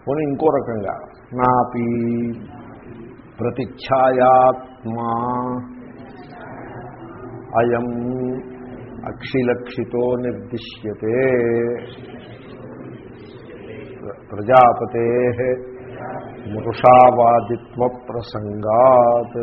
పోనీ ఇంకో రకంగా నాపి ప్రతిఛాయాత్మా అయం అక్షిలక్షితో నిర్దిశ్యతే ప్రజాపతే మృషావాదిత్వ ప్రసంగాత్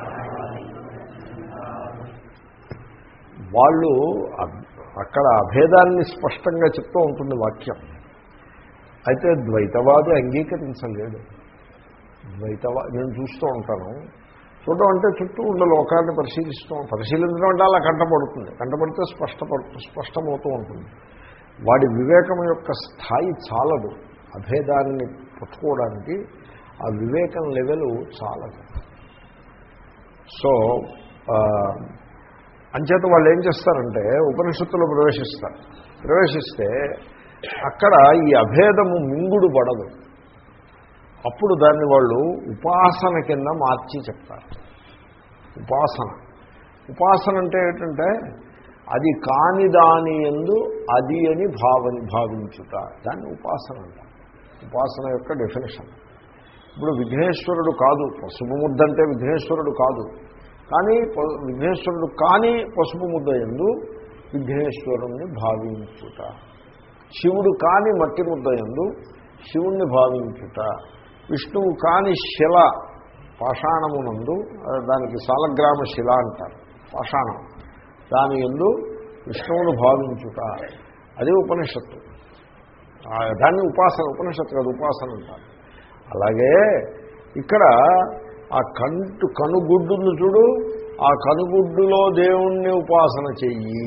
వాళ్ళు అ- అక్కడ అభేదాన్ని స్పష్టంగా చెప్తూ ఉంటుంది వాక్యం అయితే ద్వైతవాది అంగీకరించలేడు ద్వైతవా నేను చూస్తూ ఉంటాను చూడడం అంటే చుట్టూ ఉన్న లోకాన్ని పరిశీలిస్తూ పరిశీలించడం అంటే అలా కంటపడుతుంది కంటపడితే స్పష్టపడు స్పష్టమవుతూ ఉంటుంది వాడి వివేకం యొక్క స్థాయి చాలదు అభేదాన్ని పట్టుకోవడానికి ఆ వివేకం లెవెల్ చాలదు సో ఆ, అంచేత వాళ్ళు ఏం చేస్తారంటే ఉపనిషత్తులో ప్రవేశిస్తారు ప్రవేశిస్తే అక్కడ ఈ అభేదము మింగుడు పడదు అప్పుడు దాన్ని వాళ్ళు ఉపాసన కింద మార్చి చెప్తారు ఉపాసన ఉపాసన అంటే ఏంటంటే అది కాని దాని ఎందు అది అని భావ భావించుట దాన్ని ఉపాసన అంటారు ఉపాసన యొక్క డెఫినేషన్ ఇప్పుడు విఘ్నేశ్వరుడు కాదు పసుపు ముద్ద అంటే విఘ్నేశ్వరుడు కాదు కానీ ప- విఘ్నేశ్వరుడు కానీ పసుపు ముద్ద ఎందు విఘ్నేశ్వరుణ్ణి భావించుట శివుడు కాని మట్టి ముద్ద ఎందు శివుణ్ణి భావించుట విష్ణువు కాని శిల పాషాణమునందు ఆ, దానికి సాలగ్రామ శిల అంటారు పాషాణం దాని ఎందు విష్ణువును భావించుట అది ఉపనిషత్తు ఆ, దాన్ని ఉపాసన ఉపనిషత్తు కాదు ఉపాసన అంటారు అలాగే ఇక్కడ ఆ కంటు కనుగుడ్డును చూడు ఆ కనుగుడ్డులో దేవుణ్ణి ఉపాసన చెయ్యి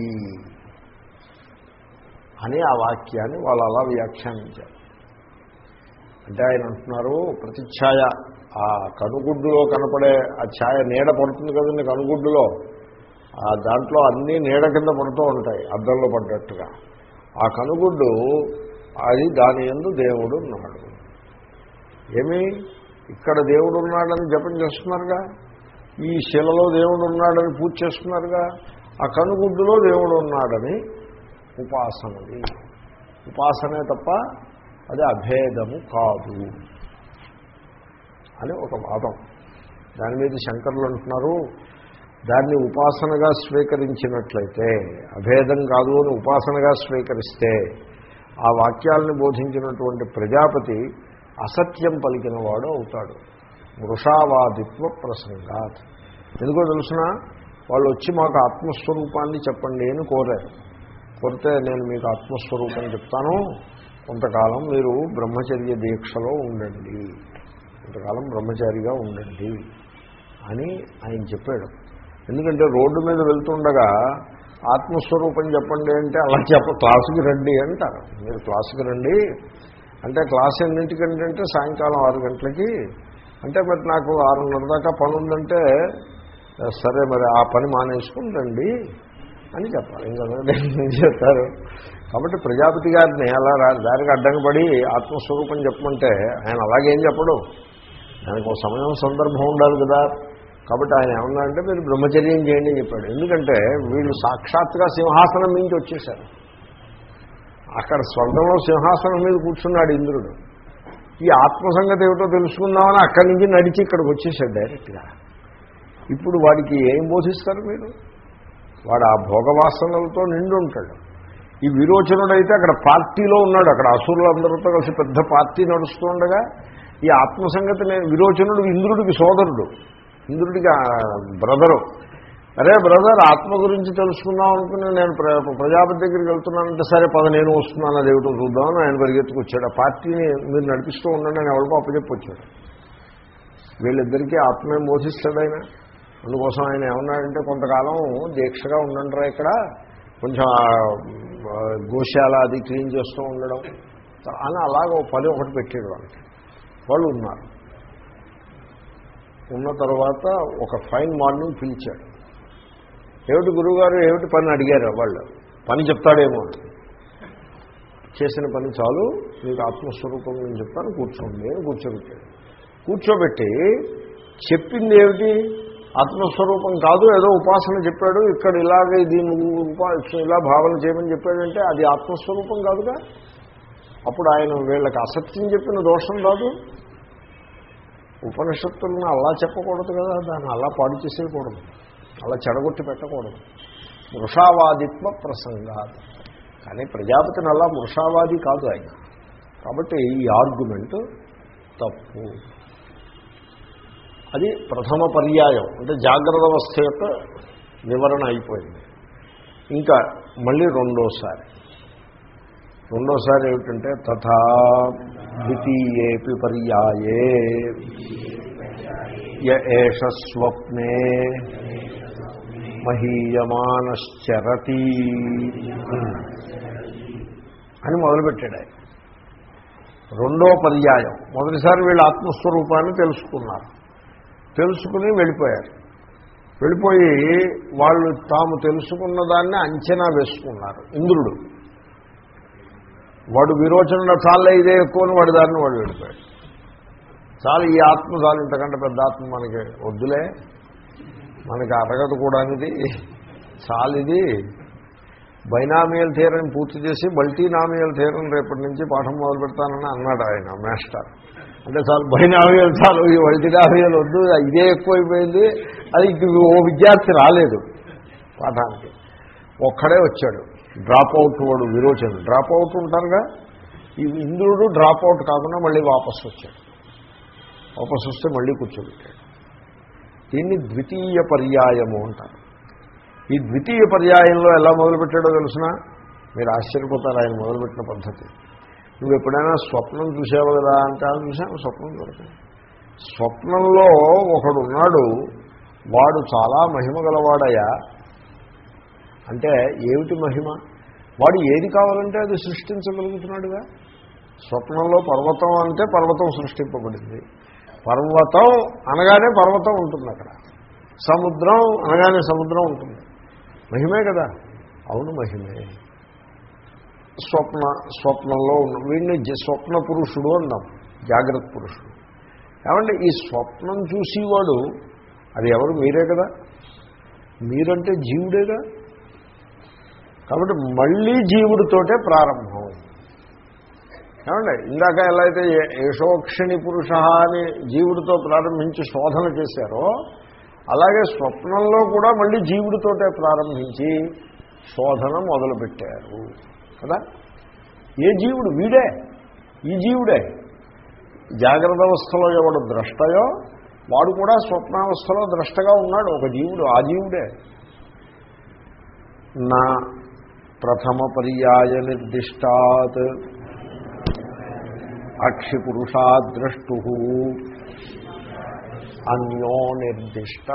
అని ఆ వాక్యాన్ని వాళ్ళు అలా వ్యాఖ్యానించారు అంటే ఆయన అంటున్నారు ప్రతి ఛాయ ఆ కనుగుడ్డులో కనపడే ఆ ఛాయ నీడ పడుతుంది కదండి కనుగుడ్డులో ఆ దాంట్లో అన్నీ నీడ కింద పడుతూ ఉంటాయి అద్దంలో పడ్డట్టుగా ఆ కనుగుడ్డు అది దాని ఎందు దేవుడు ఉన్నాడు ఏమి ఇక్కడ దేవుడు ఉన్నాడని జపం చేస్తున్నారుగా ఈ శిలలో దేవుడు ఉన్నాడని పూజ చేస్తున్నారుగా ఆ కనుగుడ్డులో దేవుడు ఉన్నాడని ఉపాసనది ఉపాసనే తప్ప అది అభేదము కాదు అని ఒక వాదం దాని మీద శంకరులు అంటున్నారు దాన్ని ఉపాసనగా స్వీకరించినట్లయితే అభేదం కాదు అని ఉపాసనగా స్వీకరిస్తే ఆ వాక్యాలను బోధించినటువంటి ప్రజాపతి అసత్యం పలికిన వాడు అవుతాడు వృషావాదిత్వ ప్రసంగాత్ ఎందుకో తెలుసిన వాళ్ళు వచ్చి మాకు ఆత్మస్వరూపాన్ని చెప్పండి అని కోరారు కోరితే నేను మీకు ఆత్మస్వరూపం చెప్తాను కొంతకాలం మీరు బ్రహ్మచర్య దీక్షలో ఉండండి కొంతకాలం బ్రహ్మచారిగా ఉండండి అని ఆయన చెప్పాడు ఎందుకంటే రోడ్డు మీద వెళ్తుండగా ఆత్మస్వరూపం చెప్పండి అంటే అలా చెప్ప క్లాసుకి రండి అంటారు మీరు క్లాసుకి రండి అంటే క్లాస్ ఎన్నింటికంటే అంటే సాయంకాలం ఆరు గంటలకి అంటే మరి నాకు ఆరున్నర దాకా పని ఉందంటే సరే మరి ఆ పని మానేసుకుని రండి అని చెప్పాలి ఇంకా ఏం చెప్తారు కాబట్టి ప్రజాపతి గారిని అలా రా- దారికి అడ్డంగా పడి ఆత్మస్వరూపం చెప్పమంటే ఆయన అలాగేం చెప్పడు దానికి ఒక సమయం సందర్భం ఉండాలి కదా కాబట్టి ఆయన ఏమన్నా అంటే మీరు బ్రహ్మచర్యం చేయండి అని చెప్పాడు ఎందుకంటే వీళ్ళు సాక్షాత్గా సింహాసనం నుంచి వచ్చేశారు అక్కడ స్వర్గంలో సింహాసనం మీద కూర్చున్నాడు ఇంద్రుడు ఈ ఆత్మసంగతి ఏమిటో తెలుసుకుందామని అక్కడి నుంచి నడిచి ఇక్కడికి వచ్చేసాడు డైరెక్ట్గా ఇప్పుడు వాడికి ఏం బోధిస్తారు మీరు వాడు ఆ భోగవాసనలతో నిండి ఉంటాడు ఈ విరోచనుడైతే అక్కడ పార్టీలో ఉన్నాడు అక్కడ అసురులందరితో కలిసి పెద్ద పార్టీ నడుస్తూ ఉండగా ఈ ఆత్మసంగతి నేను విరోచనుడు ఇంద్రుడికి సోదరుడు ఇంద్రుడికి ఆ బ్రదరు అరే బ్రదర్ ఆత్మ గురించి తెలుసుకుందాం అనుకుని నేను ప్ర- ప్రజాపతి దగ్గరికి వెళ్తున్నానంటే సరే పద నేను వస్తున్నాను అదేమిటో చూద్దామని ఆయన పరిగెత్తుకొచ్చాడు ఆ పార్టీని మీరు నడిపిస్తూ ఉండండి అని ఎవరికో అప్పచెప్పి వచ్చాడు వీళ్ళిద్దరికీ ఆత్మేం బోధిస్తాడు ఆయన అందుకోసం ఆయన ఏమన్నాడంటే కొంతకాలం దీక్షగా ఉండండిరా ఇక్కడ కొంచెం ఆ, ఆ, గోశాల అది క్లీన్ చేస్తూ ఉండడం అని అలాగ ఓ పని ఒకటి పెట్టాడు వాళ్ళకి వాళ్ళు ఉన్నారు ఉన్న తర్వాత ఒక ఫైన్ మార్నింగ్ పిలిచాడు ఏమిటి గురువుగారు ఏమిటి పని అడిగారు వాళ్ళు పని చెప్తాడేమో అని. చేసిన పని చాలు మీకు ఆత్మస్వరూపం నేను చెప్తాను కూర్చోండి అని కూర్చోబెట్టాడు కూర్చోబెట్టి చెప్పింది ఏమిటి ఆత్మస్వరూపం కాదు ఏదో ఉపాసన చెప్పాడు ఇక్కడ ఇలాగే దీన్ని ఉపా ఇలా భావన చేయమని చెప్పాడంటే అది ఆత్మస్వరూపం కాదుగా అప్పుడు ఆయన వీళ్ళకి అసత్యం చెప్పిన దోషం రాదు ఉపనిషత్తులను అలా చెప్పకూడదు కదా దాన్ని అలా పాడు చేసేయకూడదు అలా చెడగొట్టి పెట్టకూడదు మృషావాదిత్వ ప్రసంగాలు కానీ ప్రజాపతిని అలా మృషావాది కాదు ఆయన కాబట్టి ఈ ఆర్గ్యుమెంట్ తప్పు అది ప్రథమ పర్యాయం అంటే జాగ్రత్త అవస్థ యొక్క వివరణ అయిపోయింది ఇంకా మళ్ళీ రెండోసారి రెండోసారి ఏమిటంటే తథా ద్వితీయేపి పర్యాయే య ఏష స్వప్నే మహీయమానశ్చరతి అని మొదలుపెట్టాడు ఆయన రెండో పర్యాయం మొదటిసారి వీళ్ళు ఆత్మస్వరూపాన్ని తెలుసుకున్నారు తెలుసుకుని వెళ్ళిపోయారు వెళ్ళిపోయి వాళ్ళు తాము తెలుసుకున్న దాన్ని అంచనా వేసుకున్నారు ఇంద్రుడు వాడు విరోచన చాలా ఇదే ఎక్కువ వాడి దారిని వాడు వెళ్ళిపోయాడు చాలా ఈ ఆత్మ చాలు ఇంతకంటే పెద్ద ఆత్మ మనకి వద్దులే మనకి అరగదు కూడా ఇది చాలిది బైనామియల్ థియరం పూర్తి చేసి మల్టీనామియల్ థియరం రేపటి నుంచి పాఠం మొదలు పెడతానని అన్నాడు ఆయన మాస్టర్ అంటే చాలు బైనామియల్ చాలు ఈ మల్టీనామియల్ వద్దు ఇదే ఎక్కువైపోయింది అది ఇంక ఓ విద్యార్థి రాలేదు పాఠానికి ఒక్కడే వచ్చాడు డ్రాప్ అవుట్ వాడు విరోచన డ్రాప్ అవుట్ ఉంటారుగా ఈ ఇంద్రుడు డ్రాప్ అవుట్ కాకుండా మళ్ళీ వాపసు వచ్చాడు వాపసు వస్తే మళ్ళీ కూర్చోబెట్టాడు దీన్ని ద్వితీయ పర్యాయము అంటారు ఈ ద్వితీయ పర్యాయంలో ఎలా మొదలుపెట్టాడో తెలుసిన మీరు ఆశ్చర్యపోతారు ఆయన మొదలుపెట్టిన పద్ధతి నువ్వు ఎప్పుడైనా స్వప్నం చూసావు కదా అంటే అది చూసాను స్వప్నం దొరకదు స్వప్నంలో ఒకడు ఉన్నాడు వాడు చాలా మహిమ గలవాడయ్యా అంటే ఏమిటి మహిమ వాడు ఏది కావాలంటే అది సృష్టించగలుగుతున్నాడుగా స్వప్నంలో పర్వతం అంటే పర్వతం సృష్టింపబడింది పర్వతం అనగానే పర్వతం ఉంటుంది అక్కడ సముద్రం అనగానే సముద్రం ఉంటుంది మహిమే కదా అవును మహిమే స్వప్న స్వప్నంలో ఉన్న వీడిని జ- స్వప్న పురుషుడు అన్నాం జాగ్రత్త పురుషుడు ఏమంటే ఈ స్వప్నం చూసేవాడు అది ఎవరు మీరే కదా మీరంటే జీవుడేగా కాబట్టి మళ్ళీ జీవుడితోటే ప్రారంభం ఏమండి ఇందాక ఎలా అయితే ఏ- ఏషోక్షిణి పురుష అని జీవుడితో ప్రారంభించి శోధన చేశారో అలాగే స్వప్నంలో కూడా మళ్ళీ జీవుడితోటే ప్రారంభించి శోధన మొదలుపెట్టారు కదా ఏ జీవుడు వీడే ఈ జీవుడే జాగ్రత్త అవస్థలో ఎవడు ద్రష్టయో వాడు కూడా స్వప్నావస్థలో ద్రష్టగా ఉన్నాడు ఒక జీవుడు ఆ జీవుడే నా ప్రథమ పర్యాయ నిర్దిష్టాత్ అక్షిపురుషాద్రష్టు అన్యో నిర్దిష్ట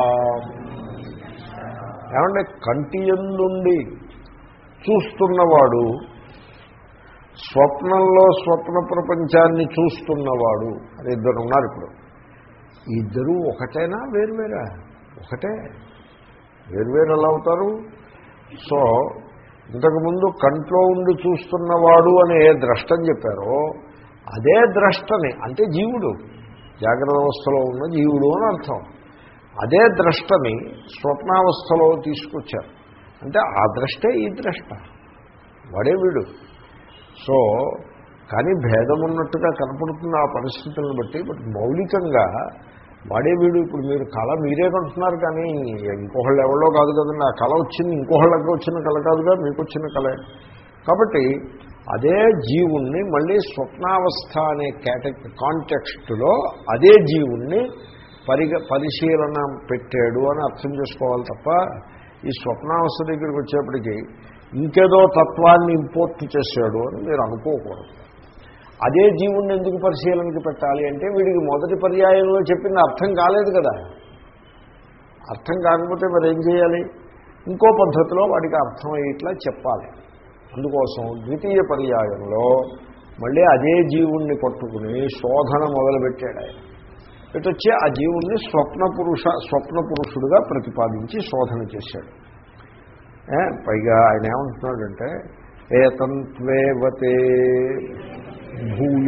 ఏమంటే కంటి ఎందుండి చూస్తున్నవాడు స్వప్నంలో స్వప్న ప్రపంచాన్ని చూస్తున్నవాడు అని ఇద్దరు ఉన్నారు ఇప్పుడు ఈ ఇద్దరు ఒకటేనా వేరువేరా ఒకటే వేరువేరు ఎలా అవుతారు సో ఇంతకుముందు కంట్లో ఉండి చూస్తున్నవాడు అని ఏ ద్రష్టని చెప్పారో అదే ద్రష్టని అంటే జీవుడు జాగ్రత్త అవస్థలో ఉన్న జీవుడు అని అర్థం అదే ద్రష్టని స్వప్నావస్థలో తీసుకొచ్చారు అంటే ఆ ద్రష్టే ఈ ద్రష్ట వాడే వీడు సో కానీ భేదం ఉన్నట్టుగా కనపడుతున్న ఆ పరిస్థితులను బట్టి బట్ మౌలికంగా వాడే వీడు ఇప్పుడు మీరు కళ మీరే కంటున్నారు కానీ ఇంకొకళ్ళు ఎవరో కాదు కదండి ఆ కళ వచ్చింది ఇంకొకళ్ళకి వచ్చిన కళ కాదుగా మీకు వచ్చిన కళే కాబట్టి అదే జీవుణ్ణి మళ్ళీ స్వప్నావస్థ అనే కేటగి కాంటెక్స్టులో అదే జీవుణ్ణి పరిగ పరిశీలన పెట్టాడు అని అర్థం చేసుకోవాలి తప్ప ఈ స్వప్నావస్థ దగ్గరికి వచ్చేప్పటికీ ఇంకేదో తత్వాన్ని ఇంపోర్ట్ చేశాడు అని మీరు అనుకోకూడదు అదే జీవుణ్ణి ఎందుకు పరిశీలనకి పెట్టాలి అంటే వీడికి మొదటి పర్యాయంలో చెప్పింది అర్థం కాలేదు కదా అర్థం కాకపోతే మరి ఏం చేయాలి ఇంకో పద్ధతిలో వాడికి అర్థమయ్యేట్లా చెప్పాలి అందుకోసం ద్వితీయ పర్యాయంలో మళ్ళీ అదే జీవుణ్ణి పట్టుకుని శోధన మొదలుపెట్టాడు ఆయన ఇటొచ్చి ఆ జీవుణ్ణి స్వప్న పురుష స్వప్న పురుషుడుగా ప్రతిపాదించి శోధన చేశాడు ఏ, పైగా ఆయన ఏమంటున్నాడంటే ఏతంత్వేవతే భూయ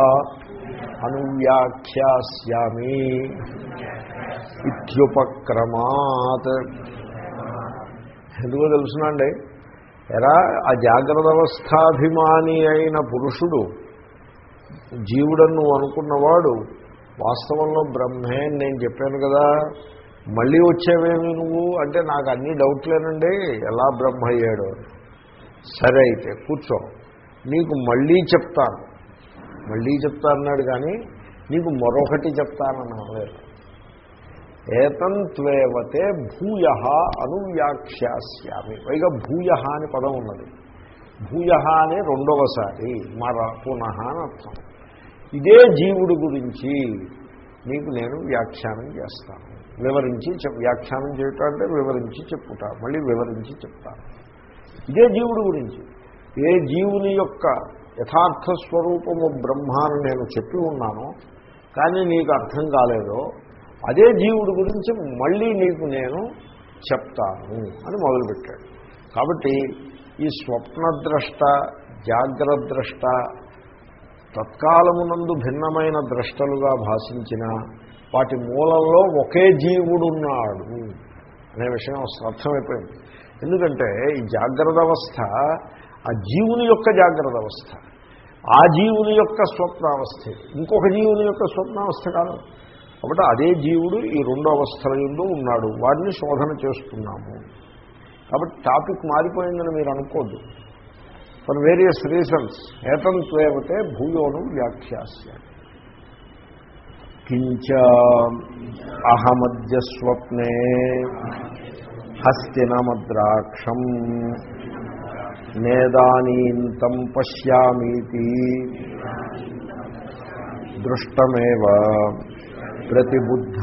అనువ్యాఖ్యాస్యామి ఇత్యుపక్రమాత్ ఎందుకో తెలుసునండి ఎరా ఆ జాగ్రత్త అవస్థాభిమాని అయిన పురుషుడు జీవుడని నువ్వు అనుకున్నవాడు వాస్తవంలో బ్రహ్మే అని నేను చెప్పాను కదా మళ్ళీ వచ్చేవేమి నువ్వు అంటే నాకు అన్ని డౌట్లేనండి ఎలా బ్రహ్మ అయ్యాడు అని. సరే అయితే కూర్చో నీకు మళ్ళీ చెప్తాను మళ్ళీ చెప్తానన్నాడు కానీ నీకు మరొకటి చెప్తాననలేదు ఏతంత్వేవతే భూయ అనువ్యాఖ్యాస్యామి పైగా భూయ అని పదం ఉన్నది భూయ అని రెండవసారి మర పునః అని అర్థం ఇదే జీవుడు గురించి మీకు నేను వ్యాఖ్యానం చేస్తాను వివరించి చెప్ వ్యాఖ్యానం చేయటం అంటే వివరించి చెప్పుట మళ్ళీ వివరించి చెప్తాను ఇదే జీవుడు గురించి ఏ జీవుని యొక్క యథార్థ స్వరూపము బ్రహ్మాన్ని నేను చెప్పి ఉన్నానో కానీ నీకు అర్థం కాలేదో అదే జీవుడి గురించి మళ్ళీ నీకు నేను చెప్తాను అని మొదలుపెట్టాడు కాబట్టి ఈ స్వప్నద్రష్ట జాగ్రద్రష్ట తత్కాలమునందు భిన్నమైన ద్రష్టలుగా భాషించిన వాటి మూలంలో ఒకే జీవుడున్నాడు అనే విషయం అర్థమైపోయింది ఎందుకంటే ఈ జాగ్రత్త అవస్థ ఆ జీవుని యొక్క జాగ్రత్త అవస్థ ఆ జీవుని యొక్క స్వప్నావస్థ ఇంకొక జీవుని యొక్క స్వప్నావస్థ కాదు కాబట్టి అదే జీవుడు ఈ రెండు అవస్థల ఎందు ఉన్నాడు వాడిని శోధన చేస్తున్నాము కాబట్టి టాపిక్ మారిపోయిందని మీరు అనుకోద్దు ఫర్ వేరియస్ రీజన్స్ ఏతంత్వేవతే భూయోను వ్యాఖ్యాస్య కించ అహమద్య స్వప్నే హస్తినమద్రాక్షం నేదానీంతం పశ్యామీతి దృష్టమేవ ప్రతిబుద్ధ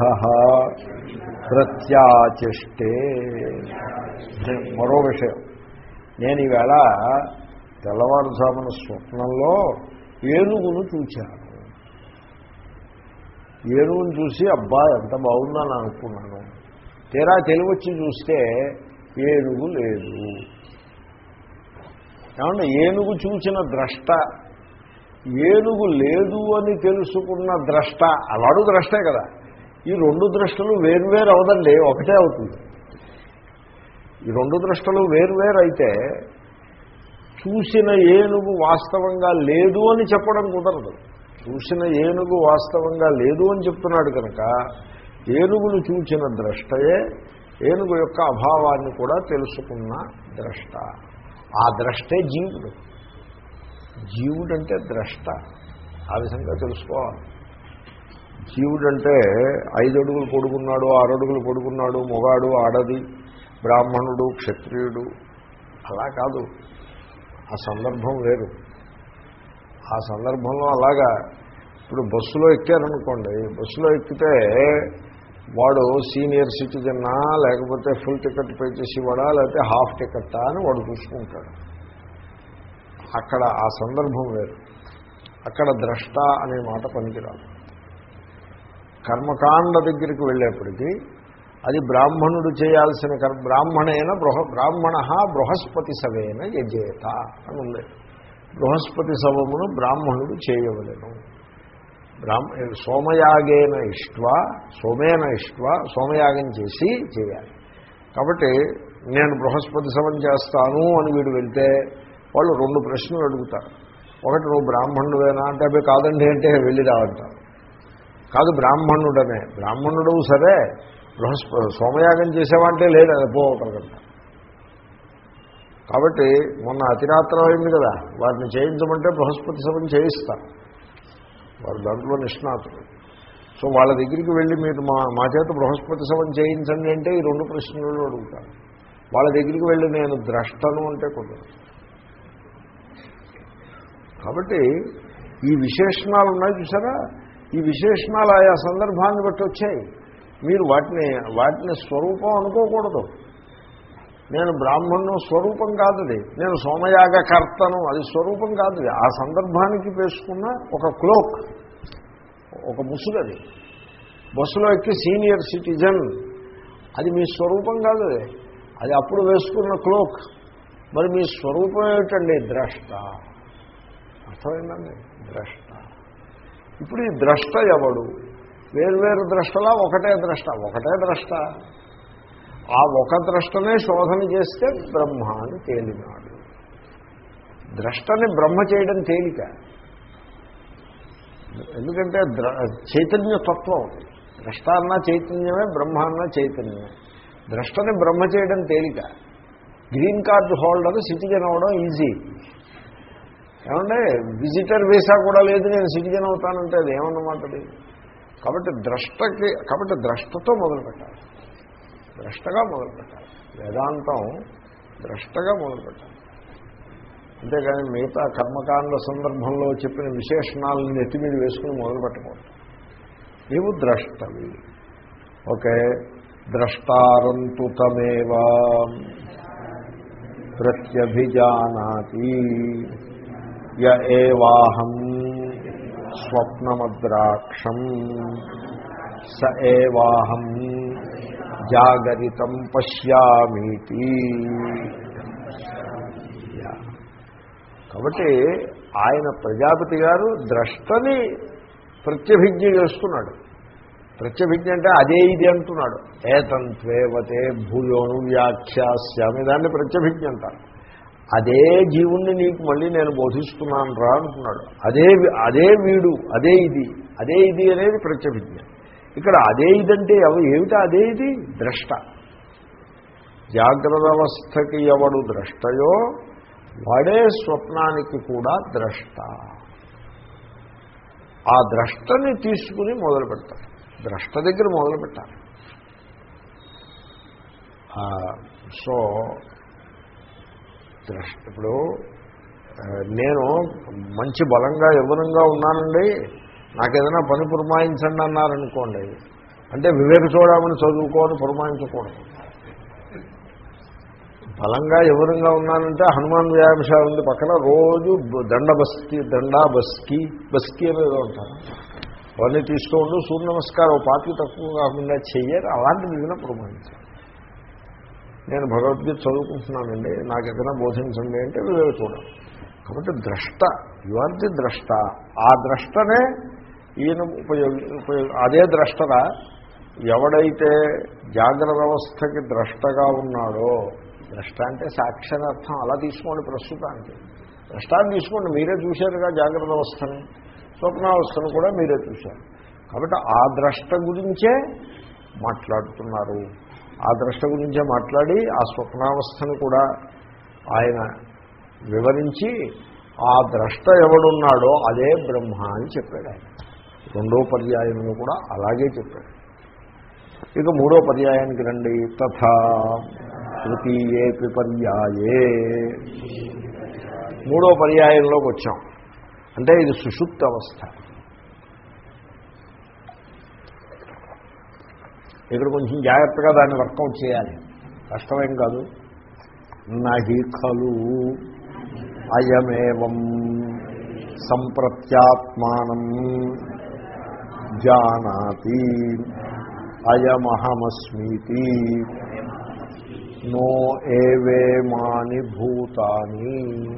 ప్రత్యాచష్టే మరో విషయం నేను ఈవేళ తెల్లవారుజామున స్వప్నంలో ఏనుగును చూశాను ఏనుగును చూసి అబ్బా ఎంత బాగుందని అనుకున్నాను తీరా తెలివచ్చి చూస్తే ఏనుగు లేదు ఏమంటే ఏనుగు చూసిన ద్రష్ట ఏనుగు లేదు అని తెలుసుకున్న ద్రష్ట అలాడు ద్రష్టే కదా ఈ రెండు ద్రష్టలు వేర్వేరు అవదండి ఒకటే అవుతుంది ఈ రెండు ద్రష్టలు వేర్వేరు అయితే చూసిన ఏనుగు వాస్తవంగా లేదు అని చెప్పడం కుదరదు చూసిన ఏనుగు వాస్తవంగా లేదు అని చెప్తున్నాడు కనుక ఏనుగును చూచిన ద్రష్టయే ఏనుగు యొక్క అభావాన్ని కూడా తెలుసుకున్న ద్రష్ట ఆ ద్రష్టే జీవుడు జీవుడంటే ద్రష్ట ఆ విధంగా తెలుసుకోవాలి జీవుడంటే ఐదు అడుగులు పొడుగున్నాడు ఆరు అడుగులు పొడుగున్నాడు మొగాడు ఆడది బ్రాహ్మణుడు క్షత్రియుడు అలా కాదు ఆ సందర్భం వేరు ఆ సందర్భంలో అలాగా ఇప్పుడు బస్సులో ఎక్కారనుకోండి బస్సులో ఎక్కితే వాడు సీనియర్ సిటిజన్నా లేకపోతే ఫుల్ టికెట్ పే చేసి వాడా లేకపోతే హాఫ్ టికెట్టా అని వాడు చూసుకుంటాడు అక్కడ ఆ సందర్భం వేరు అక్కడ ద్రష్ట అనే మాట పనికిరాదు కర్మకాండ దగ్గరికి వెళ్ళేప్పటికీ అది బ్రాహ్మణుడు చేయాల్సిన కర్మ బ్రాహ్మణైన బృహ బ్రాహ్మణ బృహస్పతి సవేన యజేత అని ఉంది బృహస్పతి సవమును బ్రాహ్మణుడు చేయవలను బ్రాహ్మ సోమయాగేన ఇష్ట్వా సోమేన ఇష్ట్వా సోమయాగం చేసి చేయాలి కాబట్టి నేను బృహస్పతి సవం చేస్తాను అని వీడు వెళ్తే వాళ్ళు రెండు ప్రశ్నలు అడుగుతారు ఒకటి నువ్వు బ్రాహ్మణుడేనా అంటే అవి కాదండి అంటే వెళ్ళి రావంటారు కాదు బ్రాహ్మణుడనే బ్రాహ్మణుడు సరే బృహస్ప సోమయాగం చేసేవంటే లేదు అది పోవటం కాబట్టి మొన్న అతిరాత్రం అయింది కదా వారిని చేయించమంటే బృహస్పతి సభను చేయిస్తారు వారు దాంట్లో నిష్ణాతులు సో వాళ్ళ దగ్గరికి వెళ్ళి మీరు మా మా చేత బృహస్పతి సభను చేయించండి అంటే ఈ రెండు ప్రశ్నలు అడుగుతారు వాళ్ళ దగ్గరికి వెళ్ళి నేను ద్రష్టను అంటే కుదరదు కాబట్టి ఈ విశేషణాలు ఉన్నాయి చూసారా ఈ విశేషణాలు ఆయా సందర్భాన్ని బట్టి వచ్చాయి మీరు వాటిని వాటిని స్వరూపం అనుకోకూడదు నేను బ్రాహ్మణుడు స్వరూపం కాదు అది నేను సోమయాగకర్తను అది స్వరూపం కాదు అది ఆ సందర్భానికి వేసుకున్న ఒక క్లోక్ ఒక ముసుగది బస్సులో ఎక్కి సీనియర్ సిటిజన్ అది మీ స్వరూపం కాదు అది అది అప్పుడు వేసుకున్న క్లోక్ మరి మీ స్వరూపం ఏమిటండి ద్రష్ట అర్థమైందండి ద్రష్ట ఇప్పుడు ఈ ద్రష్ట ఎవడు వేర్వేరు ద్రష్టలా ఒకటే ద్రష్ట ఒకటే ద్రష్ట ఆ ఒక ద్రష్టనే శోధన చేస్తే బ్రహ్మ అని తేలినాడు ద్రష్టని బ్రహ్మ చేయడం తేలిక ఎందుకంటే ద్ర- చైతన్య తత్వం ద్రష్ట అన్న చైతన్యమే బ్రహ్మ అన్న చైతన్యమే ద్రష్టని బ్రహ్మ చేయడం తేలిక గ్రీన్ కార్డు హోల్డర్ సిటిజన్ అవ్వడం ఈజీ ఏమంటే విజిటర్ వీసా కూడా లేదు నేను సిటిజన్ అవుతానంటే అది ఏమన్నమాట అది కాబట్టి ద్రష్టకి కాబట్టి ద్రష్టతో మొదలు పెట్టాలి ద్రష్టగా మొదలు పెట్టాలి వేదాంతం ద్రష్టగా మొదలు పెట్టాలి అంతేగాని మిగతా కర్మకాండ సందర్భంలో చెప్పిన విశేషణాలను నెత్తి మీద వేసుకుని మొదలు పెట్టకూడదు నీవు ద్రష్టవి ఓకే ద్రష్టారంతు తమేవా ప్రత్యభిజానాతి య ఏవాహం స్వప్నమద్రాక్షం స ఏవాహం జాగరితం పశ్యామీతి యా. కాబట్టి ఆయన ప్రజాపతి గారు ద్రష్టని ప్రత్యభిజ్ఞ చేస్తున్నాడు ప్రత్యభిజ్ఞ అంటే అదే ఇది అంటున్నాడు ఏతంత్వేవతే భూయోను వ్యాఖ్యాస్యామి దాన్ని ప్రత్యభిజ్ఞ అంటారు అదే జీవుణ్ణి నీకు మళ్ళీ నేను బోధిస్తున్నాను రా అంటున్నాడు అదే వి- అదే వీడు అదే ఇది అదే ఇది అనేది ప్రత్యభిజ్ఞ ఇక్కడ అదే ఇదంటే ఎవ ఏమిటా అదే ఇది ద్రష్ట జాగ్రత్త అవస్థకి ఎవడు ద్రష్టయో వాడే స్వప్నానికి కూడా ద్రష్ట ఆ ద్రష్టని తీసుకుని మొదలు పెడతారు ద్రష్ట దగ్గర మొదలు పెట్టాలి ఆ, సో ద్రష్ట ఇప్పుడు ఆ, నేను మంచి బలంగా యవ్వనంగా ఉన్నానండి నాకేదైనా పని పురమాయించండి అన్నారనుకోండి అంటే వివేక చూడమని చదువుకోని పురమాయించకూడదు బలంగా ఎవరంగా ఉన్నానంటే హనుమాన్ వ్యాయామశాల ఉంది పక్కన రోజు బ- దండ బస్కి దండా బస్కి బస్కి అనేది ఉంటారు అవన్నీ తీస్తూ ఉండు సూర్య నమస్కారం పార్టీ తక్కువ కాకుండా చెయ్యరు అలాంటిది ఏదైనా ప్రమాణించాలి నేను భగవద్గీత చదువుకుంటున్నానండి నాకు ఏదైనా బోధించండి అంటే వివేక చూడాలి కాబట్టి ద్రష్ట యువర్ది ద్రష్ట ఆ ద్రష్టనే ఈయన ఉపయోగి ఉపయోగ అదే ద్రష్టగా ఎవడైతే జాగ్రత్త అవస్థకి ద్రష్టగా ఉన్నాడో ద్రష్ట అంటే సాక్షరార్థం అలా తీసుకోండి ప్రస్తుతానికి ద్రష్టాన్ని తీసుకోండి మీరే చూశారుగా జాగ్రత్త అవస్థని స్వప్నావస్థను కూడా మీరే చూశారు కాబట్టి ఆ ద్రష్ట గురించే మాట్లాడుతున్నారు ఆ ద్రష్ట గురించే మాట్లాడి ఆ స్వప్నావస్థను కూడా ఆయన వివరించి ఆ ద్రష్ట ఎవడున్నాడో అదే బ్రహ్మ అని చెప్పాడు ఆయన రెండో పర్యాయంలో కూడా అలాగే చెప్పాడు ఇక మూడో పర్యాయానికి రండి తథా తృతీయేపి పర్యాయే మూడో పర్యాయంలోకి వచ్చాం అంటే ఇది సుషుప్త అవస్థ ఇక్కడ కొంచెం జాగ్రత్తగా దాన్ని వర్కౌట్ చేయాలి కష్టమేం కాదు నహి ఖలు అయమేవం సంప్రత్యాత్మానం జానాతి అయమహమస్మీతి నో ఏవేమాని భూతాని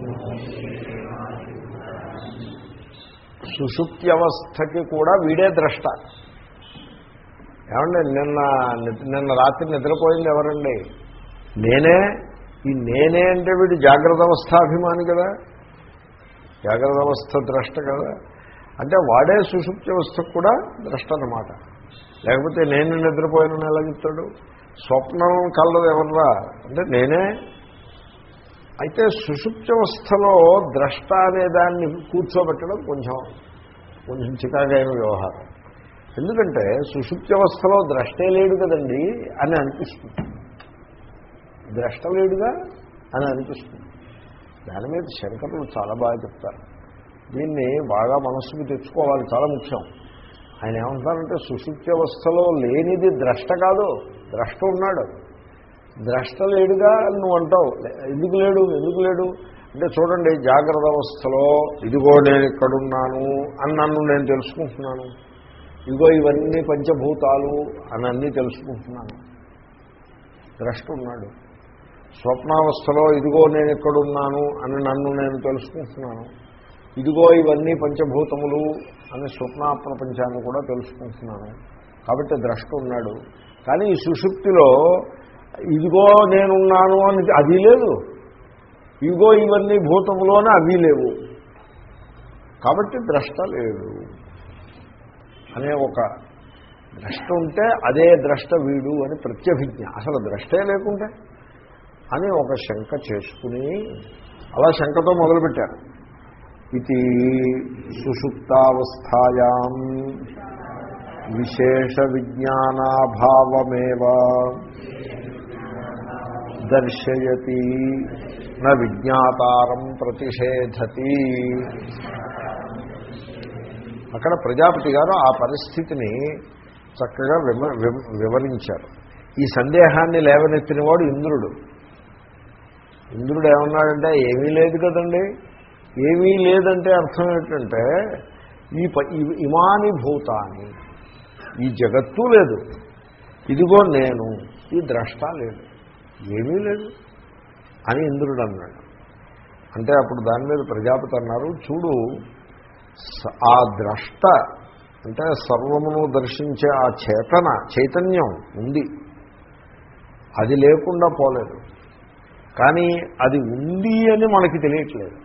సుషుప్త్యవస్థకి కూడా వీడే ద్రష్ట ఏమండి నిన్న నిన్న రాత్రి నిద్రపోయింది ఎవరండి నేనే ఈ నేనే అంటే వీడు జాగ్రత్త అవస్థాభిమాని కదా జాగ్రత్త అవస్థ ద్రష్ట కదా అంటే వాడే సుషుప్తి వ్యవస్థకు కూడా ద్రష్ట అన్నమాట లేకపోతే నేను నిద్రపోయానని ఎలా చెప్తాడు స్వప్నం కలదు ఎవర్రా అంటే నేనే అయితే సుషుప్త్యవస్థలో ద్రష్ట అనే దాన్ని కూర్చోబెట్టడం కొంచెం కొంచెం చికాకైన వ్యవహారం ఎందుకంటే సుషుప్త్యవస్థలో ద్రష్టే లేడు కదండి అని అనిపిస్తుంది ద్రష్ట లేడుగా అని అనిపిస్తుంది దాని మీద శంకరులు చాలా బాగా చెప్తారు దీన్ని బాగా మనస్సుకు తెచ్చుకోవాలి చాలా ముఖ్యం ఆయన ఏమంటారంటే సుషుప్త్యవస్థలో లేనిది ద్రష్ట కాదు ద్రష్ట ఉన్నాడు ద్రష్ట లేడుగా అని నువ్వు అంటావు ఎందుకు లేడు ఎందుకు లేడు అంటే చూడండి జాగ్రత్త అవస్థలో ఇదిగో నేను ఇక్కడున్నాను అని నన్ను నేను తెలుసుకుంటున్నాను ఇదిగో ఇవన్నీ పంచభూతాలు అని అన్నీ తెలుసుకుంటున్నాను ద్రష్ట ఉన్నాడు స్వప్నావస్థలో ఇదిగో నేను ఎక్కడున్నాను అని నన్ను నేను తెలుసుకుంటున్నాను ఇదిగో ఇవన్నీ పంచభూతములు అని స్వప్న ప్రపంచాన్ని కూడా తెలుసుకుంటున్నాను కాబట్టి ద్రష్ట ఉన్నాడు కానీ ఈ సుషుప్తిలో ఇదిగో నేనున్నాను అని అది లేదు ఇగో ఇవన్నీ భూతములోనే అవి లేవు కాబట్టి ద్రష్ట లేడు అనే ఒక ద్రష్ట ఉంటే అదే ద్రష్ట వీడు అని ప్రత్యభిజ్ఞ అసలు ద్రష్టే లేకుంటే అని ఒక శంక చేసుకుని అలా శంకతో మొదలుపెట్టారు ఇది సుషుప్తావస్థాయాం విశేష విజ్ఞానాభావమేవ దర్శయతి న విజ్ఞాతారం ప్రతిషేధతి అక్కడ ప్రజాపతి గారు ఆ పరిస్థితిని చక్కగా విమ వివ- వివరించారు ఈ సందేహాన్ని లేవనెత్తినవాడు ఇంద్రుడు ఇంద్రుడు ఏమన్నాడంటే ఏమీ లేదు కదండి ఏమీ లేదంటే అర్థం ఏంటంటే ఈ ప ఈ- ఇమాని భూతాన్ని ఈ జగత్తు లేదు ఇదిగో నేను ఈ ద్రష్ట లేదు ఏమీ లేదు అని ఇంద్రుడు అన్నాడు అంటే అప్పుడు దాని మీద ప్రజాపతి అన్నారు చూడు స- ఆ ద్రష్ట అంటే సర్వమును దర్శించే ఆ చేతన చైతన్యం ఉంది అది లేకుండా పోలేదు కానీ అది ఉంది అని మనకి తెలియట్లేదు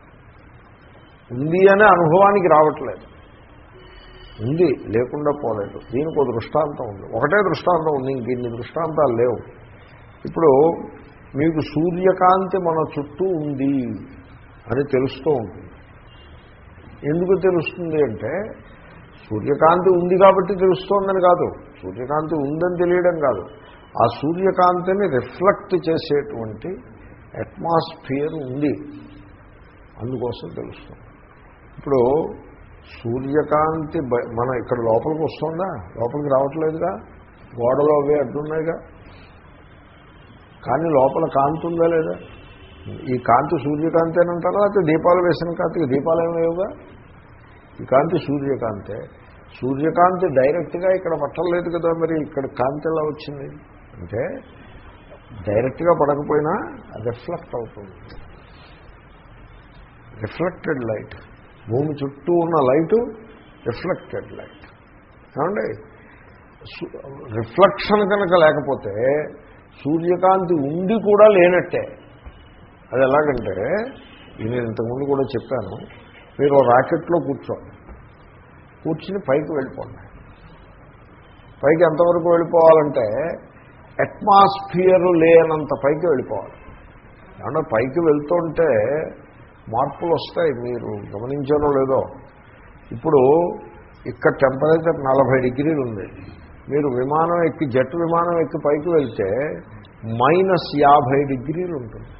ఉంది అనే అనుభవానికి రావట్లేదు ఉంది లేకుండా పోలేదు దీనికి ఒక దృష్టాంతం ఉంది ఒకటే దృష్టాంతం ఉంది ఇంక ఇన్ని దృష్టాంతాలు లేవు ఇప్పుడు మీకు సూర్యకాంతి మన చుట్టూ ఉంది అని తెలుస్తూ ఉంటుంది ఎందుకు తెలుస్తుంది అంటే సూర్యకాంతి ఉంది కాబట్టి తెలుస్తోందని కాదు సూర్యకాంతి ఉందని తెలియడం కాదు ఆ సూర్యకాంతిని రిఫ్లెక్ట్ చేసేటువంటి అట్మాస్ఫియర్ ఉంది అందుకోసం తెలుస్తుంది ఇప్పుడు సూర్యకాంతి బ- మన ఇక్కడ లోపలికి వస్తుందా లోపలికి రావట్లేదుగా గోడలో అవే అడ్డున్నాయిగా కానీ లోపల కాంతి ఉందా లేదా ఈ కాంతి సూర్యకాంతి అని అంటారా లేకపోతే దీపాలు వేసిన కాంతికి దీపాలు ఏమి లేవుగా ఈ కాంతి సూర్యకాంతే సూర్యకాంతి డైరెక్ట్గా ఇక్కడ పట్టలేదు కదా మరి ఇక్కడ కాంతి ఎలా వచ్చింది అంటే డైరెక్ట్గా పడకపోయినా రిఫ్లెక్ట్ అవుతుంది రిఫ్లెక్టెడ్ లైట్ భూమి చుట్టూ ఉన్న లైటు రిఫ్లెక్టెడ్ లైట్ ఏమండి రిఫ్లెక్షన్ కనుక లేకపోతే సూర్యకాంతి ఉండి కూడా లేనట్టే అది ఎలాగంటే ఇది నేను ఇంతకుముందు కూడా చెప్పాను మీరు ఓ రాకెట్లో కూర్చోండి కూర్చుని పైకి వెళ్ళిపోండి పైకి ఎంతవరకు వెళ్ళిపోవాలంటే అట్మాస్ఫియర్ లేనంత పైకి వెళ్ళిపోవాలి ఏమన్నా పైకి వెళ్తుంటే మార్పులు వస్తాయి మీరు గమనించారో లేదో ఇప్పుడు ఇక్కడ టెంపరేచర్ నలభై డిగ్రీలు ఉంది మీరు విమానం ఎక్కి జెట్ విమానం ఎక్కి పైకి వెళ్తే మైనస్ యాభై డిగ్రీలు ఉంటుంది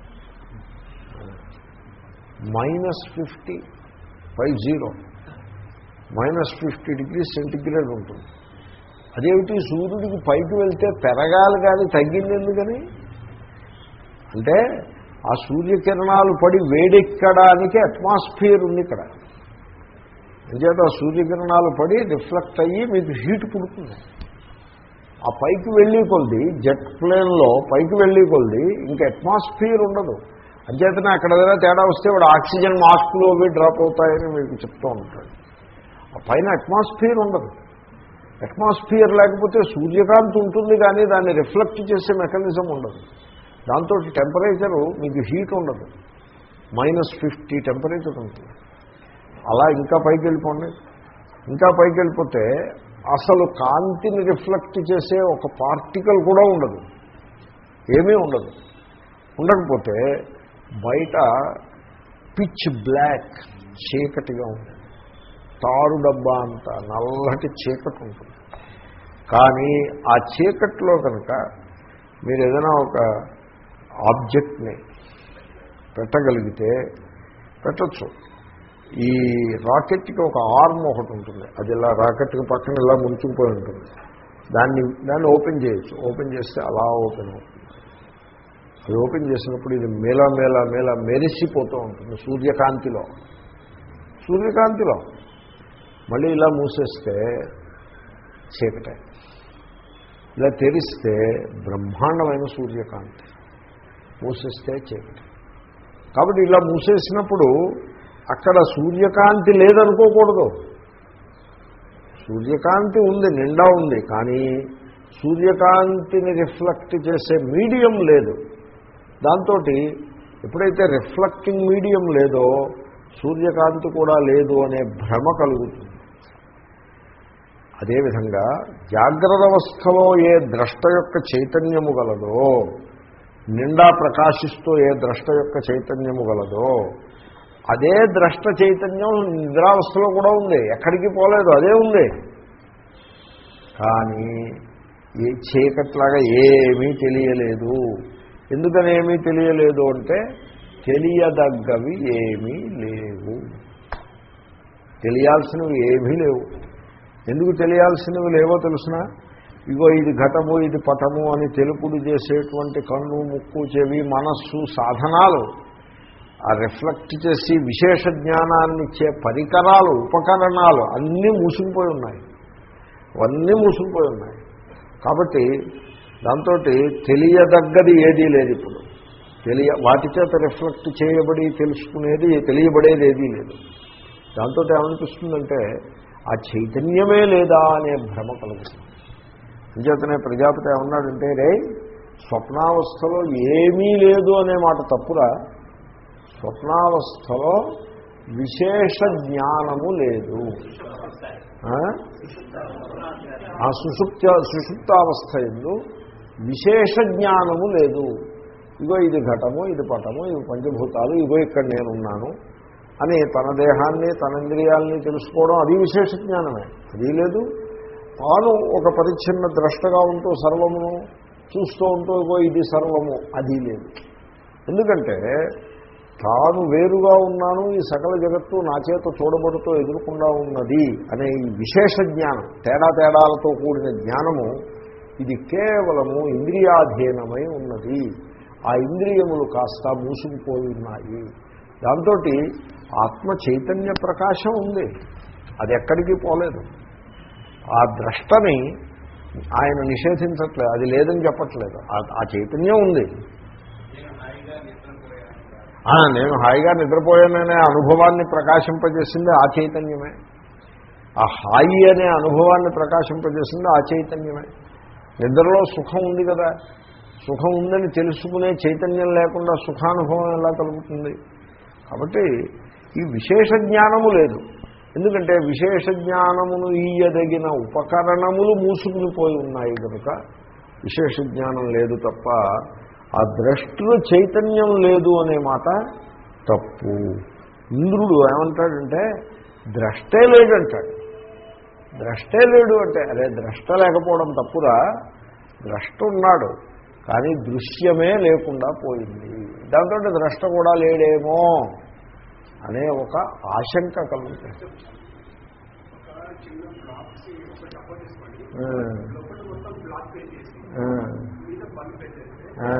minus fifty five zero minus fifty degree centigrade ఉంటుంది అదేమిటి సూర్యుడికి పైకి వెళ్తే పెరగాలి కానీ తగ్గింది ఎందుకని అంటే ఆ సూర్యకిరణాలు పడి వేడెక్కడానికి అట్మాస్ఫియర్ ఉంది ఇక్కడ అంచేత ఆ సూర్యకిరణాలు పడి రిఫ్లెక్ట్ అయ్యి మీకు హీట్ పుడుతుంది ఆ పైకి వెళ్ళి కొద్ది జెట్ ప్లేన్లో పైకి వెళ్ళి కొద్ది ఇంకా అట్మాస్ఫియర్ ఉండదు అంచేతనే అక్కడ ఏదైనా తేడా వస్తే వాడు ఆక్సిజన్ మాస్కులు అవి డ్రాప్ అవుతాయని మీకు చెప్తూ ఉంటాడు ఆ పైన అట్మాస్ఫియర్ ఉండదు అట్మాస్ఫియర్ లేకపోతే సూర్యకాంతి ఉంటుంది కానీ దాన్ని రిఫ్లెక్ట్ చేసే మెకానిజం ఉండదు దాంతో టెంపరేచరు మీకు హీట్ ఉండదు మైనస్ ఫిఫ్టీ టెంపరేచర్ ఉంటుంది అలా ఇంకా పైకి వెళ్ళిపోండి ఇంకా పైకి వెళ్ళిపోతే అసలు కాంతిని రిఫ్లెక్ట్ చేసే ఒక పార్టికల్ కూడా ఉండదు ఏమీ ఉండదు ఉండకపోతే బయట పిచ్ బ్లాక్ చీకటిగా ఉంటుంది తారు డబ్బా అంత నల్లటి చీకటి ఉంటుంది కానీ ఆ చీకట్లో కనుక మీరు ఏదైనా ఒక ఆబ్జెక్ట్ని పెట్టగలిగితే పెట్టచ్చు ఈ రాకెట్కి ఒక ఆర్మ్ ఒకటి ఉంటుంది అది ఇలా రాకెట్కి పక్కన ఇలా ముంచుకుపోయి ఉంటుంది దాన్ని దాన్ని ఓపెన్ చేయొచ్చు ఓపెన్ చేస్తే అలా ఓపెన్ అవుతుంది అది ఓపెన్ చేసినప్పుడు ఇది మేళ మేళ మేళ మెరిసిపోతూ ఉంటుంది సూర్యకాంతిలో సూర్యకాంతిలో మళ్ళీ ఇలా మూసేస్తే చీకటే ఇలా తెరిస్తే బ్రహ్మాండమైన సూర్యకాంతి మూసేస్తే చీకటి కాబట్టి ఇలా మూసేసినప్పుడు అక్కడ సూర్యకాంతి లేదనుకోకూడదు సూర్యకాంతి ఉంది నిండా ఉంది కానీ సూర్యకాంతిని రిఫ్లెక్ట్ చేసే మీడియం లేదు దాంతో ఎప్పుడైతే రిఫ్లెక్టింగ్ మీడియం లేదో సూర్యకాంతి కూడా లేదు అనే భ్రమ కలుగుతుంది అదేవిధంగా జాగ్రత్త అవస్థలో ఏ ద్రష్ట యొక్క చైతన్యము గలదో నిండా ప్రకాశిస్తూ ఏ ద్రష్ట యొక్క చైతన్యము గలదో అదే ద్రష్ట చైతన్యం నిద్రావస్థలో కూడా ఉంది ఎక్కడికి పోలేదు అదే ఉంది కానీ ఏ చీకట్లాగా ఏమీ తెలియలేదు ఎందుకని ఏమీ తెలియలేదు అంటే తెలియదగ్గవి ఏమీ లేవు తెలియాల్సినవి ఏమీ లేవు ఎందుకు తెలియాల్సినవి లేవో తెలుసిన ఇగో ఇది ఘటము ఇది పటము అని తెలుపుడు చేసేటువంటి కన్ను ముక్కు చెవి మనస్సు సాధనాలు ఆ రిఫ్లెక్ట్ చేసి విశేష జ్ఞానాన్ని ఇచ్చే పరికరాలు ఉపకరణాలు అన్నీ మూసుకుపోయి ఉన్నాయి అవన్నీ మూసుకుపోయి ఉన్నాయి కాబట్టి దాంతో తెలియదగ్గది ఏదీ లేదు ఇప్పుడు తెలియ వాటి చేత రిఫ్లెక్ట్ చేయబడి తెలుసుకునేది తెలియబడేది ఏదీ లేదు దాంతో ఏమనిపిస్తుందంటే ఆ చైతన్యమే లేదా అనే భ్రమ కలుగుతుంది అంచేతనే ప్రజాపతి ఏమన్నాడంటే రే స్వప్నావస్థలో ఏమీ లేదు అనే మాట తప్పురా స్వప్నావస్థలో విశేష జ్ఞానము లేదు ఆ? ఆ సుషుప్త సుషుప్తావస్థ ఎందు విశేష జ్ఞానము లేదు ఇగో ఇది ఘటము ఇది పటము ఇవి పంచభూతాలు ఇగో ఇక్కడ నేనున్నాను అని తన దేహాన్ని తన ఇంద్రియాలని తెలుసుకోవడం అది విశేష జ్ఞానమే అది లేదు తాను ఒక పరిచ్ఛిన్న ద్రష్టగా ఉంటూ సర్వమును చూస్తూ ఉంటూ ఇగో ఇది సర్వము అది లేదు ఎందుకంటే తాను వేరుగా ఉన్నాను ఈ సకల జగత్తు నా చేత చూడబడుతూ ఎదుర్కొండా ఉన్నది అనే ఈ విశేష జ్ఞానం తేడా తేడాలతో కూడిన జ్ఞానము ఇది కేవలము ఇంద్రియాధీనమై ఉన్నది ఆ ఇంద్రియములు కాస్త మూసుకుపోయి ఉన్నాయి దాంతో ఆత్మ చైతన్య ప్రకాశం ఉంది అది ఎక్కడికి పోలేదు ఆ ద్రష్టని ఆయన నిషేధించట్లేదు అది లేదని చెప్పట్లేదు ఆ- ఆ చైతన్యం ఉంది ఆ, నేను హాయిగా నిద్రపోయాననే అనుభవాన్ని ప్రకాశింపజేసింది ఆ చైతన్యమే ఆ హాయి అనే అనుభవాన్ని ప్రకాశింపజేసింది ఆ చైతన్యమే నిద్రలో సుఖం ఉంది కదా సుఖం ఉందని తెలుసుకునే చైతన్యం లేకుండా సుఖానుభవం ఎలా కలుగుతుంది కాబట్టి ఈ విశేష జ్ఞానము లేదు ఎందుకంటే విశేష జ్ఞానమును ఈయదగిన ఉపకరణములు మూసుకుని పోయి ఉన్నాయి కనుక విశేష జ్ఞానం లేదు తప్ప ఆ ద్రష్టులో చైతన్యం లేదు అనే మాట తప్పు ఇంద్రుడు ఏమంటాడంటే ద్రష్టే లేడంటాడు ద్రష్టే లేడు అంటే అరే ద్రష్ట లేకపోవడం తప్పురా ద్రష్ట ఉన్నాడు కానీ దృశ్యమే లేకుండా పోయింది దాంతో ద్రష్ట కూడా లేడేమో అనే ఒక ఆశంక కలుగుతుంది ఆ. ఆ.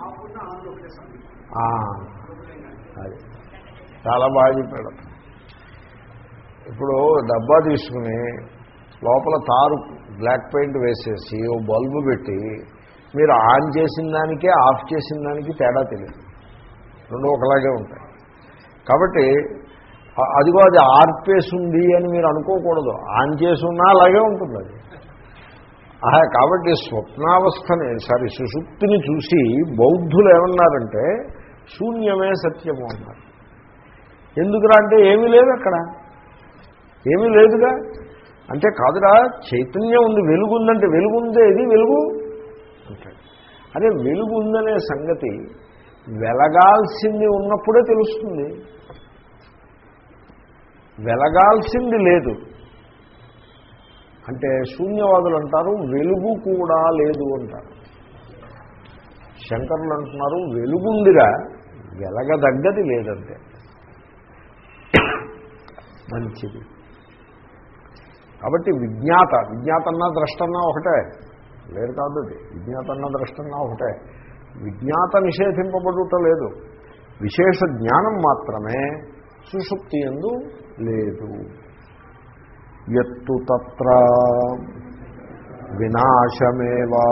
ఆ. ఆ. అది చాలా బాగా చెప్పాడు ఇప్పుడు డబ్బా తీసుకుని లోపల తారు బ్లాక్ పెయింట్ వేసేసి ఓ బల్బు పెట్టి మీరు ఆన్ చేసిన దానికే ఆఫ్ చేసిన దానికి తేడా తెలియదు రెండు ఒకలాగే ఉంటాయి కాబట్టి అ- అదిగో అది ఆర్పేసి ఉంది అని మీరు అనుకోకూడదు ఆన్ చేసి ఉన్నా అలాగే ఉంటుంది అది ఆహా, కాబట్టి స్వప్నావస్థని సారీ సుషుప్తిని చూసి బౌద్ధులు ఏమన్నారంటే శూన్యమే సత్యము అన్నారు ఎందుకురా అంటే ఏమీ లేదు అక్కడ ఏమీ లేదుగా అంటే కాదురా చైతన్యం ఉంది వెలుగు ఉందంటే వెలుగు ఉందే ఇది వెలుగు అంటాడు అదే వెలుగు ఉందనే సంగతి వెలగాల్సింది ఉన్నప్పుడే తెలుస్తుంది వెలగాల్సింది లేదు అంటే శూన్యవాదులు అంటారు వెలుగు కూడా లేదు అంటారు శంకరులు అంటున్నారు వెలుగుందిరా వెలగదగ్గది లేదంటే మంచిది కాబట్టి విజ్ఞాత విజ్ఞాతన్నా ద్రష్టన్నా ఒకటే లేదు కాదు అది విజ్ఞాతన్నా ద్రష్టన్నా ఒకటే విజ్ఞాత నిషేధింపబడుట లేదు విశేష జ్ఞానం మాత్రమే సుషుప్తి ఎందు లేదు ఎత్తు తత్ర వినాశమేవా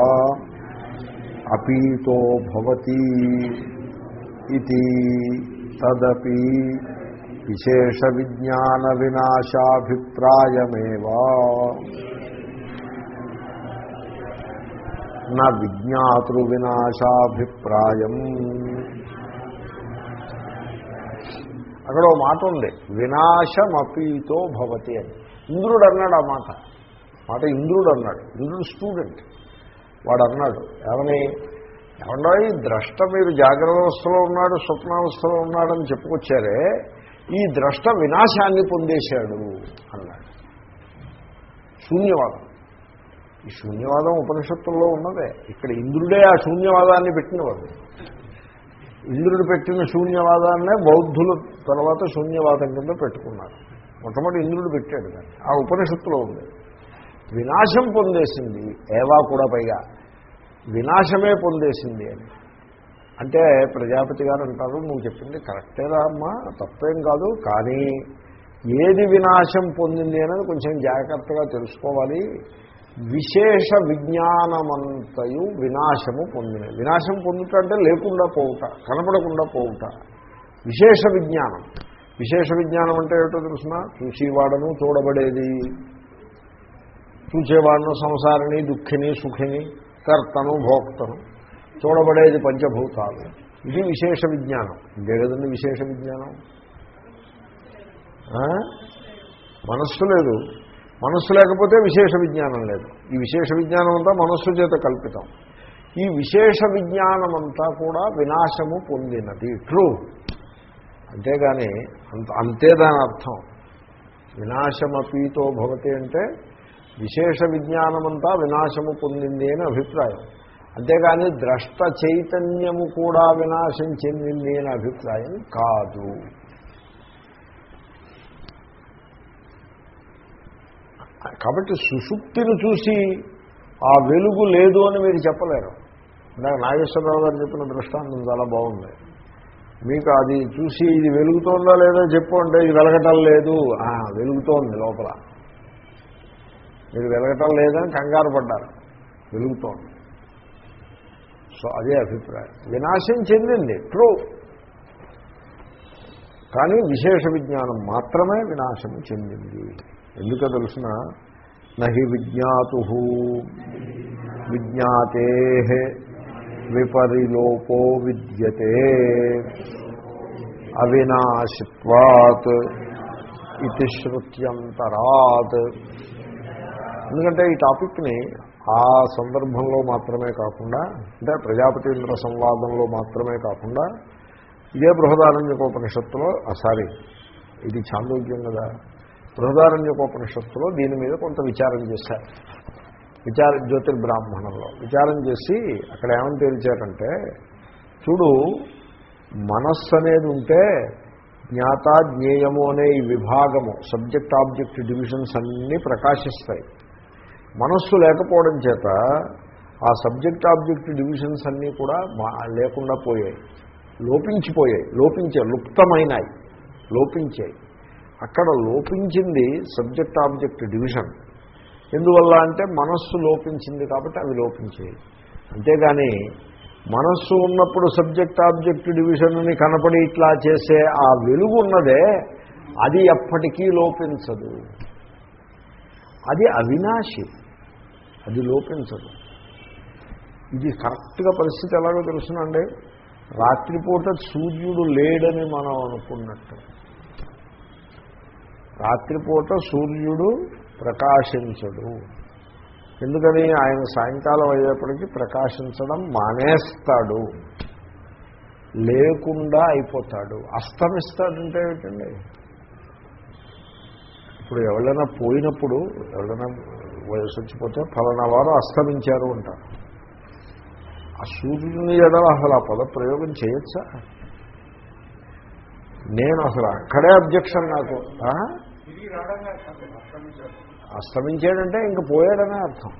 అపీతో భవతి ఇది తదపి విశేష విజ్ఞాన వినాశాభిప్రాయమేవా నా విజ్ఞాతృ వినాశాభిప్రాయం అక్కడ ఓ మాట ఉంది వినాశమపీతో భవతి అని ఇంద్రుడు అన్నాడు ఆ మాట మాట ఇంద్రుడు అన్నాడు ఇంద్రుడు స్టూడెంట్ వాడు అన్నాడు ఏమని ఏమన్నా ఈ ద్రష్ట మీరు జాగ్రత్త అవస్థలో ఉన్నాడు స్వప్నావస్థలో ఉన్నాడని చెప్పుకొచ్చారే ఈ ద్రష్ట వినాశాన్ని పొందేశాడు అన్నాడు శూన్యవాదం ఈ శూన్యవాదం ఉపనిషత్తుల్లో ఉన్నదే ఇక్కడ ఇంద్రుడే ఆ శూన్యవాదాన్ని పెట్టినవాడు ఇంద్రుడు పెట్టిన శూన్యవాదాన్నే బౌద్ధులు తర్వాత శూన్యవాదం కింద పెట్టుకున్నారు మొట్టమొదటి ఇంద్రుడు పెట్టాడు దాన్ని ఆ ఉపనిషత్తులో ఉంది వినాశం పొందేసింది ఏవా కూడా పైగా వినాశమే పొందేసింది అని అంటే ప్రజాపతి గారు అంటారు నువ్వు చెప్పింది కరెక్టేరా అమ్మా తప్పేం కాదు కానీ ఏది వినాశం పొందింది అనేది కొంచెం జాగ్రత్తగా తెలుసుకోవాలి విశేష విజ్ఞానమంతయు వినాశము పొందిన వినాశం పొందుట అంటే లేకుండా పోవుట కనపడకుండా పోవుట విశేష విజ్ఞానం విశేష విజ్ఞానం అంటే ఏమిటో తెలుసిన చూసేవాడను చూడబడేది చూసేవాడును సంసారిని దుఃఖిని సుఖిని కర్తను భోక్తను చూడబడేది పంచభూతాలు ఇది విశేష విజ్ఞానం ఇదే కదండి విశేష విజ్ఞానం ఆ? మనస్సు లేదు మనస్సు లేకపోతే విశేష విజ్ఞానం లేదు ఈ విశేష విజ్ఞానం అంతా మనస్సు చేత కల్పితం ఈ విశేష విజ్ఞానం అంతా కూడా వినాశము పొందినది ట్రూ అంతేగాని అంత అంతే దాని అర్థం వినాశమపీతో భవతి అంటే విశేష విజ్ఞానమంతా వినాశము పొందింది అని అభిప్రాయం అంతేగాని ద్రష్ట చైతన్యము కూడా వినాశం చెందింది అనే అభిప్రాయం కాదు కాబట్టి సుషుప్తిని చూసి ఆ వెలుగు లేదు అని మీరు చెప్పలేరు ఇందాక నాగేశ్వరరావు గారు చెప్పిన దృష్టాంతం చాలా బాగుంది మీకు అది చూసి ఇది వెలుగుతోందా లేదో చెప్పు అంటే ఇది వెలగటం లేదు ఆ, వెలుగుతోంది లోపల మీరు వెలగటం లేదని కంగారు పడ్డారు వెలుగుతోంది సో అదే అభిప్రాయం వినాశం చెందింది ట్రూ కానీ విశేష విజ్ఞానం మాత్రమే వినాశము చెందింది ఎందుకో తెలుసిన నహి విజ్ఞాతు విజ్ఞాతే విపరిలోపో విద్యతే అవినాశిత్వాత్ ఇది శృత్యంతరాత్ ఎందుకంటే ఈ టాపిక్ని ఆ సందర్భంలో మాత్రమే కాకుండా అంటే ప్రజాపతీంద్ర సంవాదంలో మాత్రమే కాకుండా ఇదే బృహదారణ్యకోపనిషత్తులో సారీ ఇది చాందోగ్యం కదా బృహదారణ్యకోపనిషత్తులో దీని మీద కొంత విచారం చేశారు విచార జ్యోతిర్బ్రాహ్మణంలో విచారం చేసి అక్కడ ఏమని తేల్చారంటే చూడు మనస్సు అనేది ఉంటే జ్ఞాత జ్ఞేయము అనే ఈ విభాగము సబ్జెక్ట్ ఆబ్జెక్ట్ డివిజన్స్ అన్నీ ప్రకాశిస్తాయి మనస్సు లేకపోవడం చేత ఆ సబ్జెక్ట్ ఆబ్జెక్ట్ డివిజన్స్ అన్నీ కూడా మా- లేకుండా పోయాయి లోపించిపోయాయి లోపించే లుప్తమైనాయి లోపించాయి అక్కడ లోపించింది సబ్జెక్ట్ ఆబ్జెక్ట్ డివిజన్ ఎందువల్ల అంటే మనస్సు లోపించింది కాబట్టి అవి లోపించాయి అంతేగాని మనస్సు ఉన్నప్పుడు సబ్జెక్ట్ ఆబ్జెక్ట్ డివిజన్ని కనపడి ఇట్లా చేసే ఆ వెలుగు ఉన్నదే అది ఎప్పటికీ లోపించదు అది అవినాశి అది లోపించదు ఇది కరెక్ట్గా పరిస్థితి ఎలాగో తెలుసునండి రాత్రిపూట సూర్యుడు లేడని మనం అనుకున్నట్టు రాత్రిపూట సూర్యుడు ప్రకాశించడు ఎందుకని ఆయన సాయంకాలం అయ్యేప్పటికీ ప్రకాశించడం మానేస్తాడు లేకుండా అయిపోతాడు అస్తమిస్తాడంటే ఏమిటండి ఇప్పుడు ఎవరైనా పోయినప్పుడు ఎవరైనా వయసు వచ్చిపోతే ఫలానా వారు అస్తమించారు అంటారు ఆ సూర్యుని ఎడల అసలు ఆ పద ప్రయోగం చేయొచ్చా నేను అసలు అక్కడే అబ్జెక్షన్ నాకు ఆ? అస్తమించాడంటే ఇంక పోయాడనే అర్థం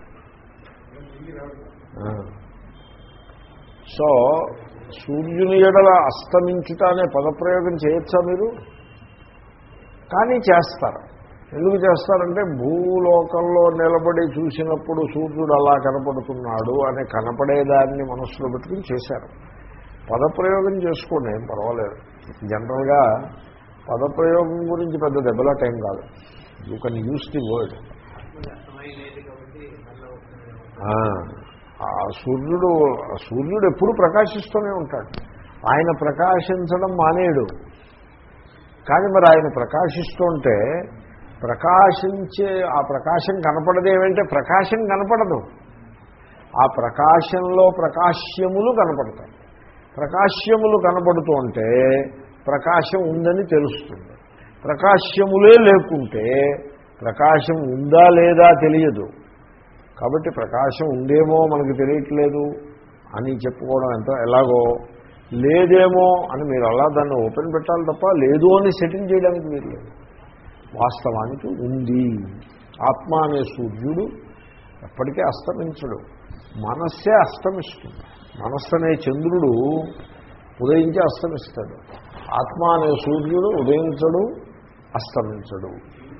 ఆ. సో సూర్యుని ఎడల అస్తమించుట అనే పదప్రయోగం చేయొచ్చా మీరు కానీ చేస్తారు ఎందుకు చేస్తారంటే భూలోకంలో నిలబడి చూసినప్పుడు సూర్యుడు అలా కనపడుతున్నాడు అనే కనపడేదాన్ని మనస్సులో పెట్టుకుని చేశారు పదప్రయోగం చేసుకోండి ఏం పర్వాలేదు జనరల్గా పదప్రయోగం గురించి పెద్ద దెబ్బలాట ఏం కాదు you can use the word ఆ సూర్యుడు ఆ సూర్యుడు ఎప్పుడు ప్రకాశిస్తూనే ఉంటాడు ఆయన ప్రకాశించడం మానేయడు కానీ మరి ఆయన ప్రకాశిస్తుంటే ప్రకాశించే ఆ ప్రకాశం కనపడదు ఏమంటే ప్రకాశం కనపడదు ఆ ప్రకాశంలో ప్రకాశ్యములు కనపడతాయి ప్రకాశ్యములు కనపడుతూ ఉంటే ప్రకాశం ఉందని తెలుస్తుంది ప్రకాశ్యములే లేకుంటే ప్రకాశం ఉందా లేదా తెలియదు కాబట్టి ప్రకాశం ఉందేమో మనకు తెలియట్లేదు అని చెప్పుకోవడం ఎంత ఎలాగో లేదేమో అని మీరు అలా దాన్ని ఓపెన్ పెట్టాలి తప్ప లేదు అని సెటిల్ చేయడానికి మీరు లేదు వాస్తవానికి ఉంది ఆత్మ అనే సూర్యుడు ఎప్పటికీ అస్తమించడు మనస్సే అస్తమిస్తుంది మనస్సు అనే చంద్రుడు ఉదయించి అస్తమిస్తాడు ఆత్మ అనే సూర్యుడు ఉదయించడు అస్తమించడు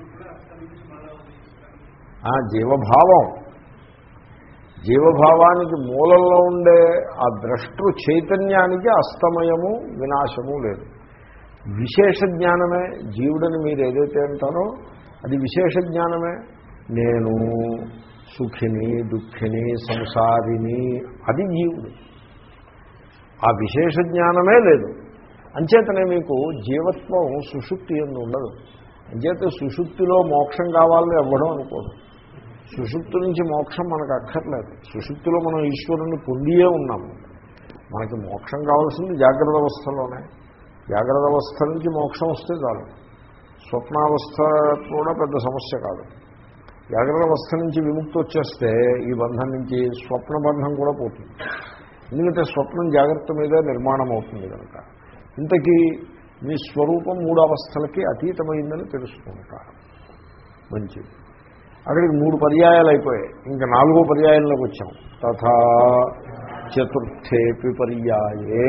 ఆ జీవభావం జీవభావానికి మూలంలో ఉండే ఆ ద్రష్టృ చైతన్యానికి అస్తమయము వినాశము లేదు విశేష జ్ఞానమే జీవుడని మీరు ఏదైతే అంటారో అది విశేష జ్ఞానమే నేను సుఖిని దుఃఖిని సంసారిని అది జీవుడు ఆ విశేష జ్ఞానమే లేదు అంచేతనే మీకు జీవత్వం సుషుప్తి ఎందు ఉండదు అంచేత సుషుప్తిలో మోక్షం కావాలని ఇవ్వడం అనుకోదు సుషుప్తి నుంచి మోక్షం మనకు అక్కర్లేదు సుషుప్తిలో మనం ఈశ్వరుని పొందియే ఉన్నాము మనకి మోక్షం కావాల్సింది జాగ్రత్త అవస్థలోనే జాగ్రత్త అవస్థ నుంచి మోక్షం వస్తే చాలు స్వప్నావస్థ కూడా పెద్ద సమస్య కాదు జాగ్రత్త అవస్థ నుంచి విముక్తి వచ్చేస్తే ఈ బంధం నుంచి స్వప్న బంధం కూడా పోతుంది ఎందుకంటే స్వప్నం జాగ్రత్త మీద నిర్మాణం అవుతుంది కనుక ఇంతకీ మీ స్వరూపం మూడు అవస్థలకి అతీతమైందని తెలుసుకుంటారు మంచిది అక్కడికి మూడు పర్యాయాలు అయిపోయాయి ఇంకా నాలుగో పర్యాయంలోకి వచ్చాం తథా చతుర్థేపి పర్యాయే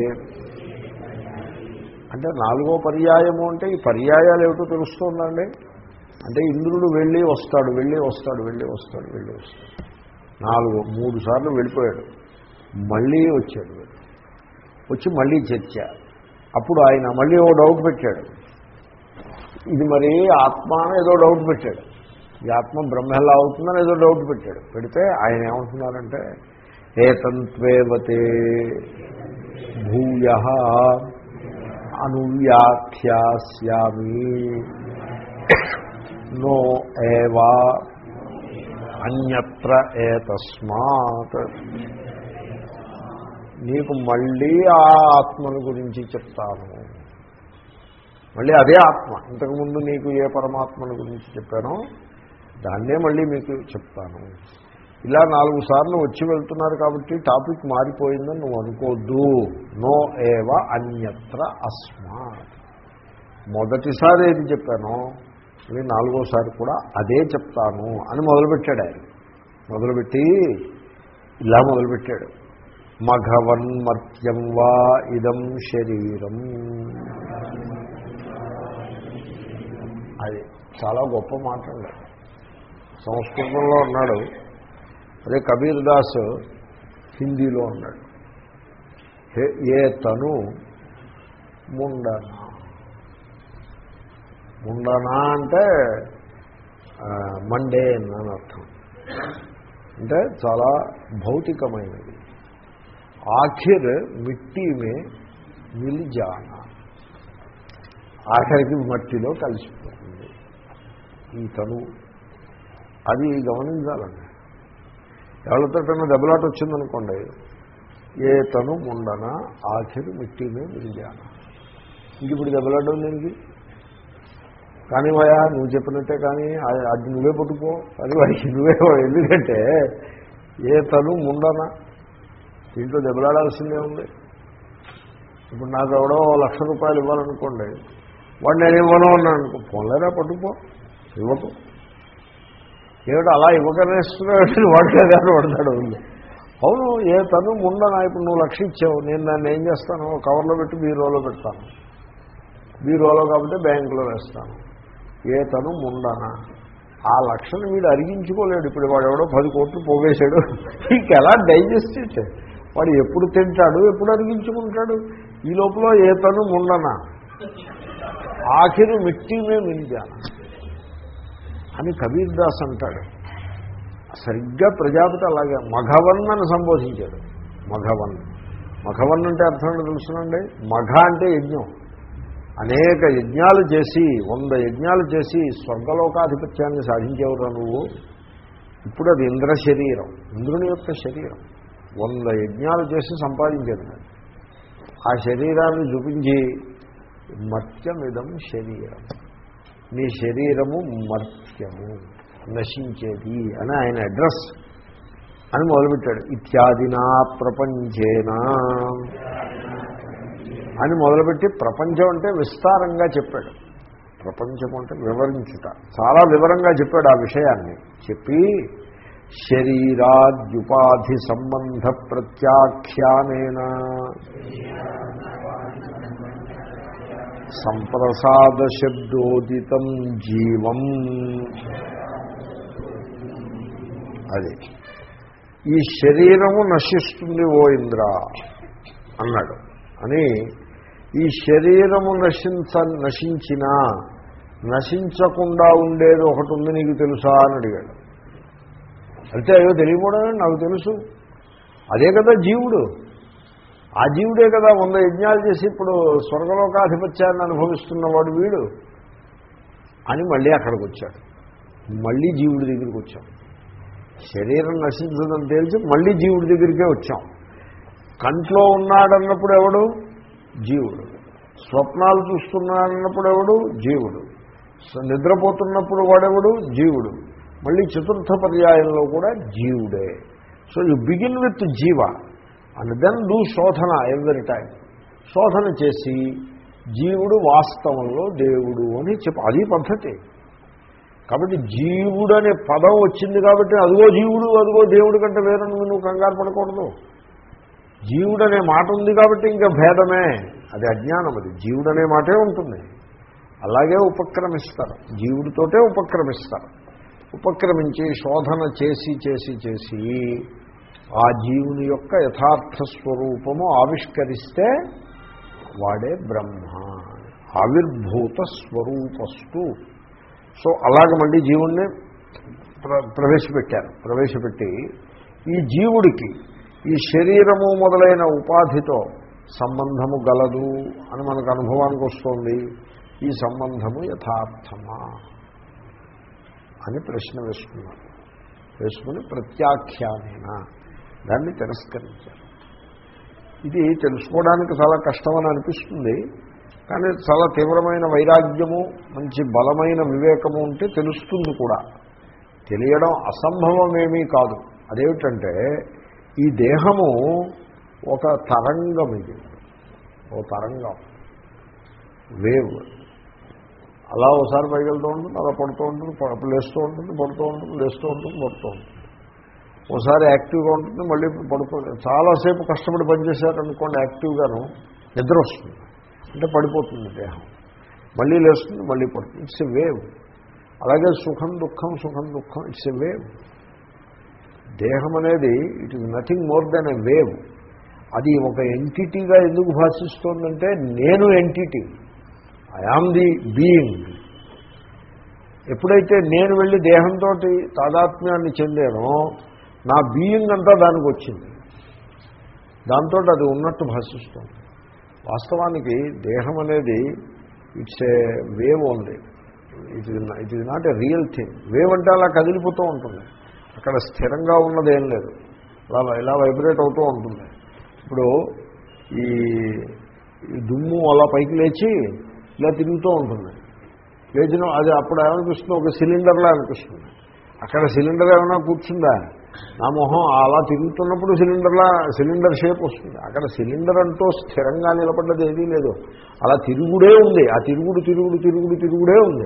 అంటే నాలుగో పర్యాయము అంటే ఈ పర్యాయాలు ఏమిటో తెలుస్తుందండి అంటే ఇంద్రుడు వెళ్ళి వస్తాడు వెళ్ళి వస్తాడు వెళ్ళి వస్తాడు వెళ్ళి వస్తాడు నాలుగు మూడు సార్లు వెళ్ళిపోయాడు మళ్ళీ వచ్చాడు వీడు. వచ్చి మళ్ళీ చర్చ అప్పుడు ఆయన మళ్ళీ ఓ డౌట్ పెట్టాడు ఇది మరి ఆత్మ అని ఏదో డౌట్ పెట్టాడు ఈ ఆత్మ బ్రహ్మ ఎలా అవుతుందని ఏదో డౌట్ పెట్టాడు పెడితే ఆయన ఏమంటున్నారంటే ఏతంత్వేవతే భూయ అనువ్యాఖ్యాస్యామి నో ఏవా అన్యత్ర ఏతస్మాత్ నీకు మళ్ళీ ఆ ఆత్మను గురించి చెప్తాను మళ్ళీ అదే ఆత్మ ఇంతకుముందు నీకు ఏ పరమాత్మను గురించి చెప్పానో దాన్నే మళ్ళీ మీకు చెప్తాను ఇలా నాలుగు సార్లు వచ్చి వెళ్తున్నారు కాబట్టి టాపిక్ మారిపోయిందని నువ్వు అనుకోవద్దు నో ఏవ అన్యత్ర అస్మాత్ మొదటిసారి ఏది చెప్పానో ఇది నాలుగోసారి కూడా అదే చెప్తాను అని మొదలుపెట్టాడు ఆయన మొదలుపెట్టి ఇలా మొదలుపెట్టాడు మఘవన్మర్త్యం వా ఇదం శరీరం అది చాలా గొప్ప మాట అండి సంస్కృతంలో ఉన్నాడు అదే కబీర్ దాస్ హిందీలో ఉన్నాడు హే ఏ తను ముండన ముండన అంటే ఆ, మండే అని అర్థం అంటే చాలా భౌతికమైనది ఆఖిర్ మిట్టి మే మిల్ జానా ఆఖరికి మట్టిలో కలిసిపోతుంది ఈ తనువు అది గమనించాలండి ఎవరితోటైనా దెబ్బలాట వచ్చిందనుకోండి ఏ తను ముండన ఆఖిరి మిట్టి మే మిల్ జానా ఇంక ఇప్పుడు దెబ్బలాట ఉంది దీనికి కానీ వయా నువ్వు చెప్పినట్టే కానీ ఆ- అది నువ్వే పట్టుకో అది వాడికి నువ్వే ఎందుకంటే ఏ తను ముండన దీంట్లో దెబ్బలాడాల్సిందే ఉంది ఇప్పుడు నాకు ఎవడో లక్ష రూపాయలు ఇవ్వాలనుకోండి వాడు నేను ఇవ్వను అన్నాను అనుకో పోలేరా పట్టుకో ఇవ్వకు ఏమిటో అలా ఇవ్వకనేస్తున్నాడు వాడికే కానీ పడతాడు ఉంది అవును ఏ తను ముండనా ఇప్పుడు నువ్వు లక్ష ఇచ్చావు నేను దాన్ని ఏం చేస్తాను కవర్లో పెట్టి బీరోలో పెడతాను బీరోలో కాబట్టి బ్యాంకులో వేస్తాను ఏ తను ముండనా ఆ లక్షను వీడు అరిగించుకోలేడు ఇప్పుడు వాడు ఎవడో పది కోట్లు పోగేశాడు ఇంకెలా డైజెస్ట్ చేసే వాడు ఎప్పుడు తింటాడు ఎప్పుడు అరిగించుకుంటాడు ఈ లోపల ఏ తను ముండనా ఆఖిరు మిట్టిమే మింజానా అని కబీర్ దాస్ అంటాడు సరిగ్గా ప్రజాపతి అలాగే మఘవన్ అని సంబోధించాడు మఘవన్ మఘవన్ అంటే అర్థం ఏంటో తెలుసునండి మఘ అంటే యజ్ఞం అనేక యజ్ఞాలు చేసి వంద యజ్ఞాలు చేసి స్వర్గలోకాధిపత్యాన్ని సాధించేవరా నువ్వు ఇప్పుడు అది ఇంద్ర శరీరం ఇంద్రుని యొక్క శరీరం వంద యజ్ఞాలు చేసి సంపాదించాడు నేను ఆ శరీరాన్ని చూపించి మర్త్యమిదం శరీరం నీ శరీరము మర్త్యము నశించేది అని ఆయన అడ్రస్ అని మొదలుపెట్టాడు ఇత్యాదినా ప్రపంచేనా అని మొదలుపెట్టి ప్రపంచం అంటే విస్తారంగా చెప్పాడు ప్రపంచం అంటే వివరించుట చాలా వివరంగా చెప్పాడు ఆ విషయాన్ని చెప్పి శరీరాద్యుపాధి సంబంధ ప్రత్యాఖ్యానేన సంప్రసాద శబ్దోదితం జీవం అది ఈ శరీరము నశిస్తుంది ఓ ఇంద్ర అన్నాడు అని ఈ శరీరము నశించ నశించినా నశించకుండా ఉండేది ఒకటి ఉంది నీకు తెలుసా అని అడిగాడు అయితే అయ్యో తెలియకూడదని నాకు తెలుసు అదే కదా జీవుడు ఆ జీవుడే కదా వంద యజ్ఞాలు చేసి ఇప్పుడు స్వర్గలోకాధిపత్యాన్ని అనుభవిస్తున్నవాడు వీడు అని మళ్ళీ అక్కడికి వచ్చాడు మళ్ళీ జీవుడి దగ్గరికి వచ్చాం శరీరం నశించదని తేల్చి మళ్ళీ జీవుడి దగ్గరికే వచ్చాం కంట్లో ఉన్నాడన్నప్పుడు ఎవడు జీవుడు స్వప్నాలు చూస్తున్నాడన్నప్పుడు ఎవడు జీవుడు నిద్రపోతున్నప్పుడు వాడెవడు జీవుడు మళ్ళీ చతుర్థ పర్యాయంలో కూడా జీవుడే సో యు బిగిన్ విత్ జీవ అండ్ దెన్ డూ శోధన ఎవరి టైం శోధన చేసి జీవుడు వాస్తవంలో దేవుడు అని చెప్ప అది పద్ధతి కాబట్టి జీవుడు అనే పదం వచ్చింది కాబట్టి అదిగో జీవుడు అదిగో దేవుడు కంటే వేరే నువ్వు కంగారు పడకూడదు జీవుడు అనే మాట ఉంది కాబట్టి ఇంకా భేదమే అది అజ్ఞానం అది జీవుడు అనే మాటే ఉంటుంది అలాగే ఉపక్రమిస్తారు జీవుడితోటే ఉపక్రమిస్తారు ఉపక్రమించి శోధన చేసి చేసి చేసి ఆ జీవుని యొక్క యథార్థ స్వరూపము ఆవిష్కరిస్తే వాడే బ్రహ్మ ఆవిర్భూత స్వరూపస్తు సో అలాగ మళ్ళీ జీవుణ్ణి ప్ర ప్రవేశపెట్టారు ప్రవేశపెట్టి ఈ జీవుడికి ఈ శరీరము మొదలైన ఉపాధితో సంబంధము గలదు అని మనకు అనుభవానికి వస్తుంది ఈ సంబంధము యథార్థమా అని ప్రశ్న వేసుకున్నారు వేసుకుని ప్రత్యాఖ్యానేన దాన్ని తిరస్కరించారు ఇది తెలుసుకోవడానికి చాలా కష్టమని అనిపిస్తుంది కానీ చాలా తీవ్రమైన వైరాగ్యము మంచి బలమైన వివేకము ఉంటే తెలుస్తుంది కూడా తెలియడం అసంభవమేమీ కాదు అదేమిటంటే ఈ దేహము ఒక తరంగం ఇది ఓ తరంగం వేవ్ అలా ఒకసారి పైకెళ్తూ ఉంటుంది అలా పడుతూ ఉంటుంది ప- లేస్తూ ఉంటుంది పడుతూ ఉంటుంది లేస్తూ ఉంటుంది పడుతూ ఉంటుంది ఒకసారి యాక్టివ్గా ఉంటుంది మళ్ళీ పడుతుంది చాలాసేపు కష్టపడి పనిచేశారనుకోండి యాక్టివ్గాను నిద్ర వస్తుంది అంటే పడిపోతుంది దేహం మళ్ళీ లేస్తుంది మళ్ళీ పడుతుంది ఇట్స్ ఎ వేవ్ అలాగే సుఖం దుఃఖం సుఖం దుఃఖం ఇట్స్ ఎ వేవ్ దేహం అనేది it is nothing more than a wave అది ఒక ఎంటిటీగా ఎందుకు భాషిస్తోందంటే నేను entity I am the being ఎప్పుడైతే నేను వెళ్ళి దేహంతో తాదాత్మ్యాన్ని చెందానో నా బీయింగ్ అంతా దానికి వచ్చింది దాంతో అది ఉన్నట్టు భాషిస్తుంది వాస్తవానికి దేహం అనేది it's a wave only it is it is not a real thing wave అంటే అలా కదిలిపోతూ ఉంటుంది అక్కడ స్థిరంగా ఉన్నదేం లేదు అలా ఇలా వైబ్రేట్ అవుతూ ఉంటుంది ఇప్పుడు ఈ ఈ దుమ్ము అలా పైకి లేచి ఇలా తిరుగుతూ ఉంటుంది లేచిన అది అప్పుడు ఏమనిపిస్తుంది ఒక సిలిండర్లా అనిపిస్తుంది అక్కడ సిలిండర్ ఏమైనా కూర్చుందా నా మొహం అలా తిరుగుతున్నప్పుడు సిలిండర్లా సిలిండర్ షేప్ వస్తుంది అక్కడ సిలిండర్ అంటూ స్థిరంగా నిలబడ్డది ఏదీ లేదు అలా తిరుగుడే ఉంది ఆ తిరుగుడు తిరుగుడు తిరుగుడు తిరుగుడే ఉంది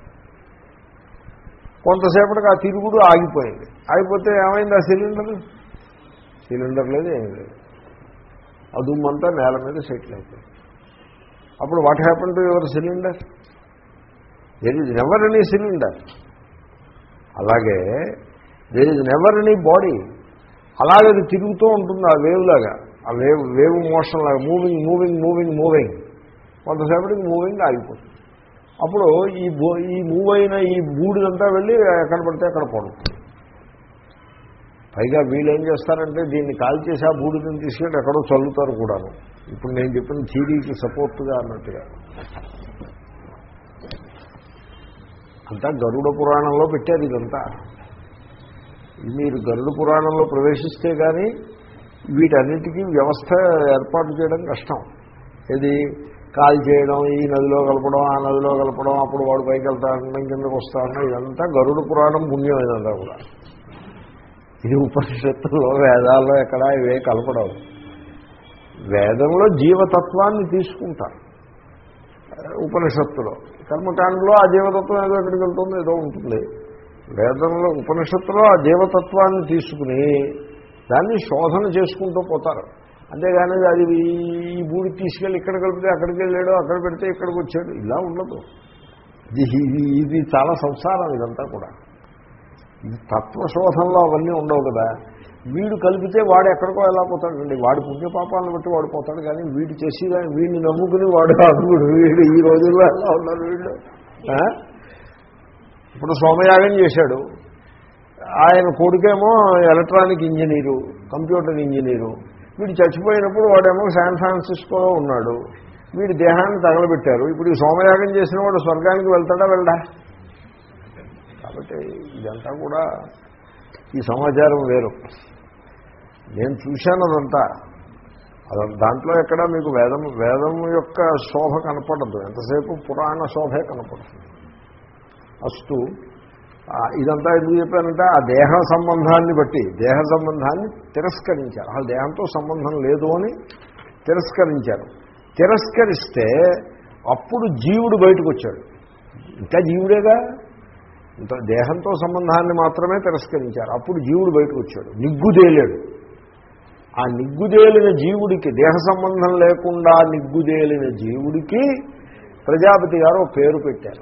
కొంతసేపటికి ఆ తిరుగుడు ఆగిపోయింది ఆగిపోతే ఏమైంది ఆ సిలిండర్ సిలిండర్ లేదు ఏం లేదు ఆ దుమ్మంతా నేల మీద సెటిల్ అయిపోయింది అప్పుడు what happen to your cylinder there is never any cylinder అలాగే there is never any body అలాగే అది తిరుగుతూ ఉంటుంది ఆ వేవ్ లాగా ఆ వేవ్ వేవ్ మోషన్ లాగా మూవింగ్ మూవింగ్ మూవింగ్ మూవింగ్ కొంతసేపటికి మూవింగ్ ఆగిపోతుంది అప్పుడు ఈ బో ఈ మూవ్ అయిన ఈ బూడిదంతా వెళ్ళి ఎక్కడ పడితే అక్కడ పడుతుంది పైగా వీళ్ళు ఏం చేస్తారంటే దీన్ని కాల్ చేసి ఆ బూడిదని తీసుకెళ్ళి ఎక్కడో చల్లుతారు కూడాను ఇప్పుడు నేను చెప్పిన థీరీకి సపోర్ట్గా అన్నట్టుగా అంతా గరుడ పురాణంలో పెట్టారు ఇదంతా మీరు గరుడ పురాణంలో ప్రవేశిస్తే కానీ వీటన్నిటికీ వ్యవస్థ ఏర్పాటు చేయడం కష్టం ఇది కాల్ చేయడం ఈ నదిలో కలపడం ఆ నదిలో కలపడం అప్పుడు వాడు పైకి వెళ్తాడన్న కిందకు వస్తాడన్న ఇదంతా గరుడ పురాణం పుణ్యం ఇదంతా కూడా ఇది ఉపనిషత్తుల్లో వేదాల్లో ఎక్కడ ఇవే కలపడం వేదంలో జీవతత్వాన్ని తీసుకుంటారు ఉపనిషత్తులో కర్మకాండలో ఆ జీవతత్వం ఏదో ఎక్కడికి వెళ్తుందో ఏదో ఉంటుంది వేదంలో ఉపనిషత్తులో ఆ జీవతత్వాన్ని తీసుకుని దాన్ని శోధన చేసుకుంటూ పోతారు అంతేగాని అది ఈ బూడి తీసుకెళ్ళి ఇక్కడ కలిపితే అక్కడికి వెళ్ళాడు అక్కడ పెడితే ఇక్కడికి వచ్చాడు ఇలా ఉండదు ఇది ఇది ఇది చాలా సంసారం ఇదంతా కూడా ఇది తత్వశోధనలో అవన్నీ ఉండవు కదా వీడు కలిపితే వాడు ఎక్కడికో ఎలా పోతాడండి వాడి పుణ్యపాపాలను బట్టి వాడు పోతాడు కానీ వీడు చేసి వీడిని నమ్ముకుని వాడు అడుగుడు వీడు ఈ రోజుల్లో ఎలా ఉన్నారు వీళ్ళు ఆ? ఇప్పుడు సోమయాగం చేశాడు ఆయన కొడుకేమో ఎలక్ట్రానిక్ ఇంజనీరు కంప్యూటర్ ఇంజనీరు వీడు చచ్చిపోయినప్పుడు వాడేమో శాన్ ఫ్రాన్సిస్కోలో ఉన్నాడు వీడి దేహాన్ని తగలబెట్టారు ఇప్పుడు ఈ సోమయాగం చేసిన వాడు స్వర్గానికి వెళ్తాడా వెళ్ళడా కాబట్టి ఇదంతా కూడా ఈ సమాచారం వేరు నేను చూశాను అదంతా అదంతా దాంట్లో ఎక్కడ మీకు వేదం వేదం యొక్క శోభ కనపడదు ఎంతసేపు పురాణ శోభే కనపడుతుంది అస్తు ఆ, ఇదంతా ఎందుకు చెప్పానంటే ఆ దేహ సంబంధాన్ని బట్టి దేహ సంబంధాన్ని తిరస్కరించారు అసలు దేహంతో సంబంధం లేదు అని తిరస్కరించారు తిరస్కరిస్తే అప్పుడు జీవుడు బయటకు వచ్చాడు ఇంకా జీవుడేగా ఇంత దేహంతో సంబంధాన్ని మాత్రమే తిరస్కరించారు అప్పుడు జీవుడు బయటకు వచ్చాడు నిగ్గుదేలాడు ఆ నిగ్గుదేలిన జీవుడికి దేహ సంబంధం లేకుండా నిగ్గుదేలిన జీవుడికి ప్రజాపతి గారు ఒక పేరు పెట్టారు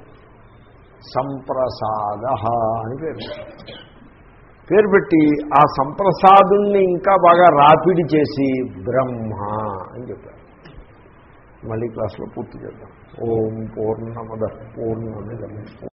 సంప్రసాద అని పేరు పెట్టారు. పేరు పెట్టి ఆ సంప్రసాదుల్ని ఇంకా బాగా రాపిడి చేసి బ్రహ్మ అని చెప్పారు మళ్ళీ క్లాస్లో పూర్తి చేద్దాం ఓం పూర్ణమద పూర్ణమిదం